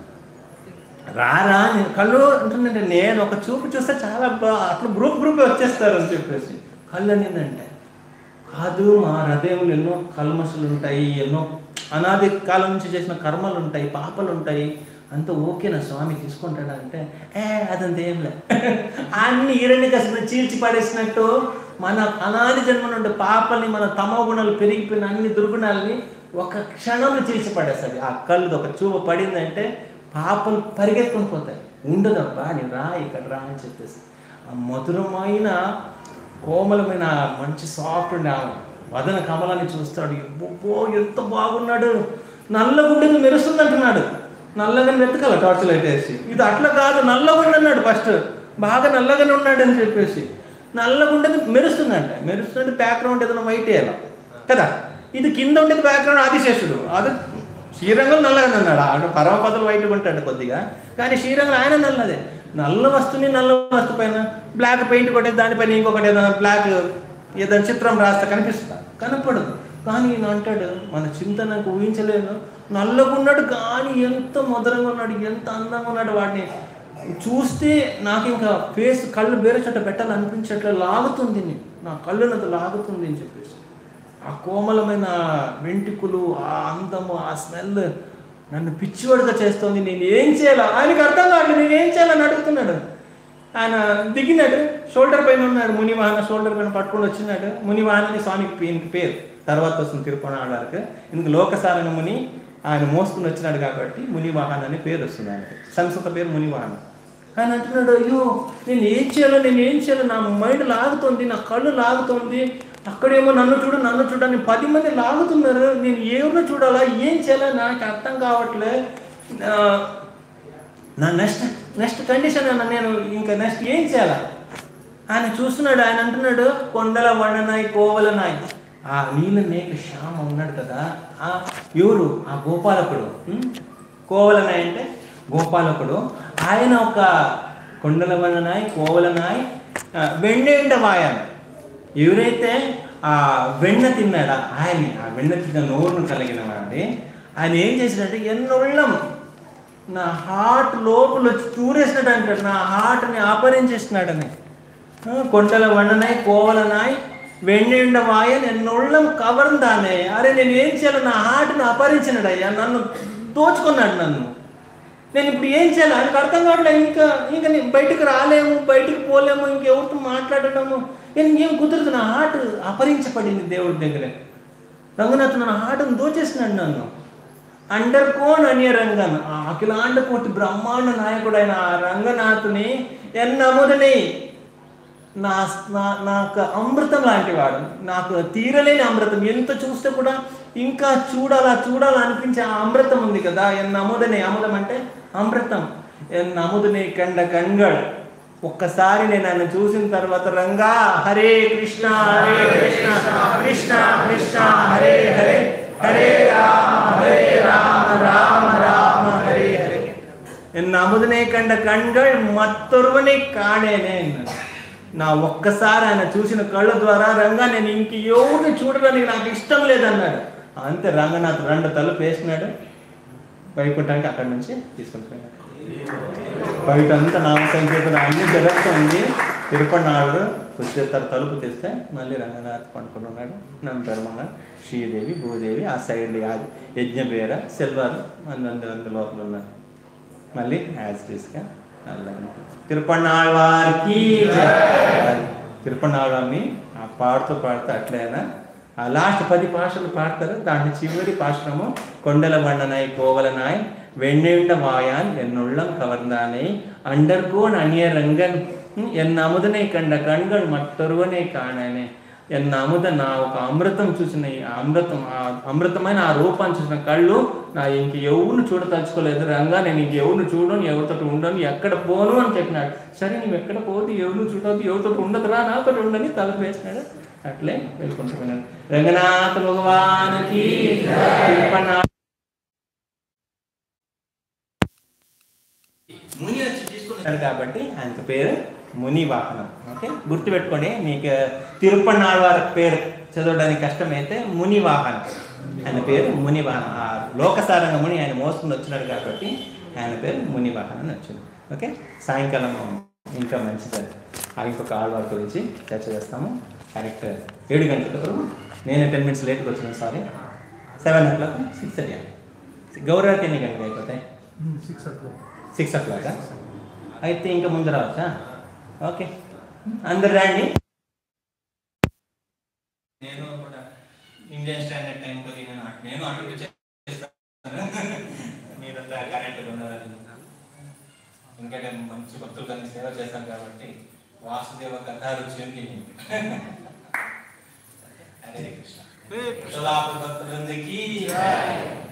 రారా నేను కళ్ళు అంటుందంటే నేను ఒక చూపు చూస్తే చాలా బా అట్లా గ్రూప్ గ్రూప్ వచ్చేస్తారు అని చెప్పేసి కళ్ళు అనిందంటే కాదు మా హృదయంలో ఎన్నో కల్మషలు ఉంటాయి ఎన్నో అనాది కాలం నుంచి చేసిన కర్మలు ఉంటాయి పాపలు ఉంటాయి అంత ఓకేనా స్వామి తీసుకుంటాడా అంటే ఏ అదంతా ఏం లే అన్ని ఈరణ్య కసిన చీల్చి పడేసినట్టు మన అనాది జన్మ నుండి పాపల్ని మన తమో గుణాలు పెరిగిపోయిన అన్ని దుర్గుణాలని ఒక క్షణంలో చీల్చి పడేస్తుంది ఆ కళ్ళు ఒక చూపు పడిందంటే పాపలు పరిగెత్తుకొని పోతాయి ఉండదబ్బా నేను రా ఇక్కడ రా అని చెప్పేసి ఆ మధురమైన కోమలమైన మంచి సాఫ్ట్ ఉండే ఆ వదన కమలాన్ని చూస్తాడు అబ్బో ఎంత బాగున్నాడు నల్లగుండేది మెరుస్తుంది అంటున్నాడు నల్లగా వెతకాల టార్చ్ లైట్ వేసి ఇది అట్లా కాదు నల్లగుండి అన్నాడు ఫస్ట్ బాగా నల్లగానే ఉన్నాడు అని చెప్పేసి నల్లగుండేది మెరుస్తుందంట మెరుస్తుంటే బ్యాక్గ్రౌండ్ ఏదైనా వైట్ వేయాలి కదా ఇది కింద ఉండేది బ్యాక్గ్రౌండ్ ఆదిశేషుడు అది శ్రీరంగం నల్లగానే అన్నాడు ఆడ పరమపదలు వైట్గా ఉంటాడు కొద్దిగా కానీ శ్రీరంగం ఆయన నల్లదే నల్ల వస్తువుని నల్ల వస్తువు పైన బ్లాక్ పెయింట్ కొట్టేది దానిపైన ఇంకొకటి ఏదైనా బ్లాక్ ఏదైనా చిత్రం రాస్తే కనిపిస్తా కనపడదు కానీ ఈయన అంటాడు మన చింతనకు ఊహించలేదు నల్లగున్నాడు కానీ ఎంత మధురంగా ఉన్నాడు ఎంత అందంగా ఉన్నాడు వాడిని చూస్తే నాకు ఇంకా ఫేస్ కళ్ళు వేరే చోట పెట్టాలనిపించట్లే లాగుతుంది నీ- నా కళ్ళు నది లాగుతుంది అని చెప్పేసి ఆ కోమలమైన వెంట్రుకలు ఆ అందము ఆ స్మెల్ నన్ను పిచ్చివాడుగా చేస్తోంది నేను ఏం చేయాలా ఆయనకి అర్థం కావట్లేదు నేను ఏం చేయాలని అడుగుతున్నాడు ఆయన దిగినాడు షోల్డర్ పైన ఉన్నాడు మునివాహన షోల్డర్ పైన పట్టుకొని వచ్చినాడు మునివాహనని స్వామికి పేరుకి పేరు తర్వాత వస్తుంది తిరుపతి ఇందుకు లోకసారణ ముని ఆయన మోసుకుని వచ్చినాడు కాబట్టి మునివాహన అని పేరు వస్తుంది ఆయనకి సంస్కృత పేరు మునివాహన ఆయన అంటున్నాడు అయ్యో నేను ఏం చేయాలో నేను ఏం చేయాలో నా మైండ్ లాగుతోంది నా కళ్ళు లాగుతోంది అక్కడేమో నన్ను చూడు నన్ను చూడని పది మంది లాగుతున్నారు నేను ఎవరిని చూడాలా ఏం చేయాలో నాకు అర్థం కావట్లే ఆ, నా నెక్స్ట్ నెక్స్ట్ కండిషన్ అన్న నేను ఇంకా నెక్స్ట్ ఏం చేయాలా ఆయన చూస్తున్నాడు ఆయన అంటున్నాడు కొండల వండనాయి కోవలనాయి ఆ నీళ్ళ నేక శ్యామ ఉన్నాడు కదా ఆ ఎవరు ఆ గోపాలకుడు ఉం? కోవలనాయ్ అంటే గోపాలకుడు ఆయన ఒక కొండల వండనాయి కోవలనాయ్ ఆ, వెండేంట వాయాను ఎవరైతే ఆ వెన్న తిన్నాడా ఆయన ఆ వెన్న తిన్న నోరును కలిగిన వాడి ఆయన ఏం చేసినట్టే ఎన్నోళ్ళం నా హార్ట్ లోపల వచ్చి తూరేసినట్టు అంటాడు నా హార్ట్ని అపహరించేసినాడని ఆ, కొండల వండనాయి కోవలనాయి వెండిండ వాయ ఎన్నోళ్ళం కవర్దానే అరే నేను ఏం చేయాలి నా హార్ట్ని అపహరించినాడు అయ్యా నన్ను దోచుకున్నాడు నన్ను నేను ఇప్పుడు ఏం చేయాలి ఆయనకు అర్థం కావట్లేదు ఇంకా ఇంకా నేను బయటకు రాలేము బయటకు పోలేము ఇంకెవరితో మాట్లాడటము నేను ఏం కుదరదు నా హార్ట్ అపహరించబడింది దేవుడి దగ్గర రంగనాథ్ నా హార్ట్ని దోచేసినాడు నన్ను అండర్ కోన్ అనే రంగన్ ఆ అఖిలాండ కోటి బ్రహ్మాండ నాయకుడైన ఆ రంగనాథుని ఎన్నముదని నా నా నాకు అమృతం లాంటి వాడు నాకు తీరలేని అమృతం ఎంత చూస్తే కూడా ఇంకా చూడాలా చూడాలా అనిపించే ఆ అమృతం ఉంది కదా ఎన్న అముదనే అముదం అంటే అమృతం ఎన్న అముదనే కండ కంగళ్ ఒక్కసారి నేను ఆయన చూసిన తర్వాత రంగా హరే కృష్ణ హరే కృష్ణ కృష్ణ కృష్ణ హరే హరే హరే రామ హరే రామ రామ రామ హరే హరే എന്ന അമുതിനെ കണ്ട കൺകൾ മറ്റൊരുവനെ കാണേനെ అన్నాడు. నా ఒక్కసారి ఆయన చూసిన కళ్ళ ద్వారా రంగా నేను ఇంక ఎవరిని చూడడానికి నాకు ఇష్టం లేదన్నాడు అంతే రంగనాథ్ రెండు తలుపు వేసినాడు వైకుంఠానికి అక్కడి నుంచి తీసుకొని పోయినాడు బయట అంతా నామ సంకీర్తన అన్ని జరుగుతుంది తిరుపనాడు వచ్చేస్తారు తలుపు తెస్తే మళ్ళీ రంగనాథ్ పండుకొని ఉన్నాడు నమ్మ శ్రీదేవి భూదేవి ఆ సైడ్ యజ్ఞ పేర సెల్వారు అందు అందు లోపల ఉన్నారు మళ్ళీ యాజ్ తీసుగా తిరుపన్నాళ్ళవారికి తిరుపన్నాళ్ళని ఆ పాడుతూ పాడుతూ అట్లయినా ఆ లాస్ట్ పది భాషలు పాడతారు దాంట్లో చివరి పాశ్రము కొండల బండనాయ్ కోవలనాయ్ వెన్నెండ వాయాన్ ఎన్నుళ్ళం కవర్ந்தானே அண்டர்கோன் அந்நிய ரங்கன் ம், ఎన్ అముదనే కండ కణ్గళ్ మట్టొరువనే కాణనే ఎన్ అముద నా ఒక అమృతం చూసిన ఈ అమృతం ఆ అమృతమైన ఆ రూపాన్ని చూసిన కళ్ళు నా ఇంక ఎవరిని చూడదలుచుకోలేదు రంగా నేను ఇంక ఎవరిని చూడను ఎవరితో ఉండను ఎక్కడ పోను అని చెప్పినాడు సరే నువ్వు ఎక్కడ పోదు ఎవరిని చూడదు ఎవరితో ఉండదురా నాతో ఉండని తలుపు వేసినాడు అట్లే వెళ్ళుకుంటున్నాను రంగనాథ భగవానికి తిరుపన్నా ముని వచ్చి తీసుకున్నారు కాబట్టి ఆయనకు పేరు ముని వాహనం ఓకే గుర్తుపెట్టుకోండి మీకు తిరుపన్నాళ్వారి పేరు చదవడానికి కష్టమైతే ముని వాహనం ఆయన పేరు ముని వాహనం ఆ లోకసారంగ ముని ఆయన మోసుకుని వచ్చినాడు కాబట్టి ఆయన పేరు ముని వాహనం అని వచ్చింది ఓకే సాయంకాలం ఇంకా మంచిది ఆ ఇంకొక ఆళ్వారి గురించి చర్చ చేస్తాము కరెక్ట్ ఏడు గంటలకు నేను టెన్ మినిట్స్ లేట్గా వచ్చినాను sorry seven o'clock six అయ్యా గౌరవతి ఎన్ని గంటలకు అయిపోతాయి six o'clock six o'clock అయితే ఇంకా ముందు రావచ్చా ఓకే అందరు రండి నేను కూడా ఇండియన్ స్టాండర్డ్ టైం కొద్ది నేను అటు- నేను అటు ఇటు చేస్తాను మీరంతా కరెక్ట్గా ఉన్నారని ఇంకా నేను మంచి భక్తులు కానీ సేవ చేశాను కాబట్టి వాసుదేవ కథా రుచి ఉంది హరే కృష్ణ భక్తులందరికీ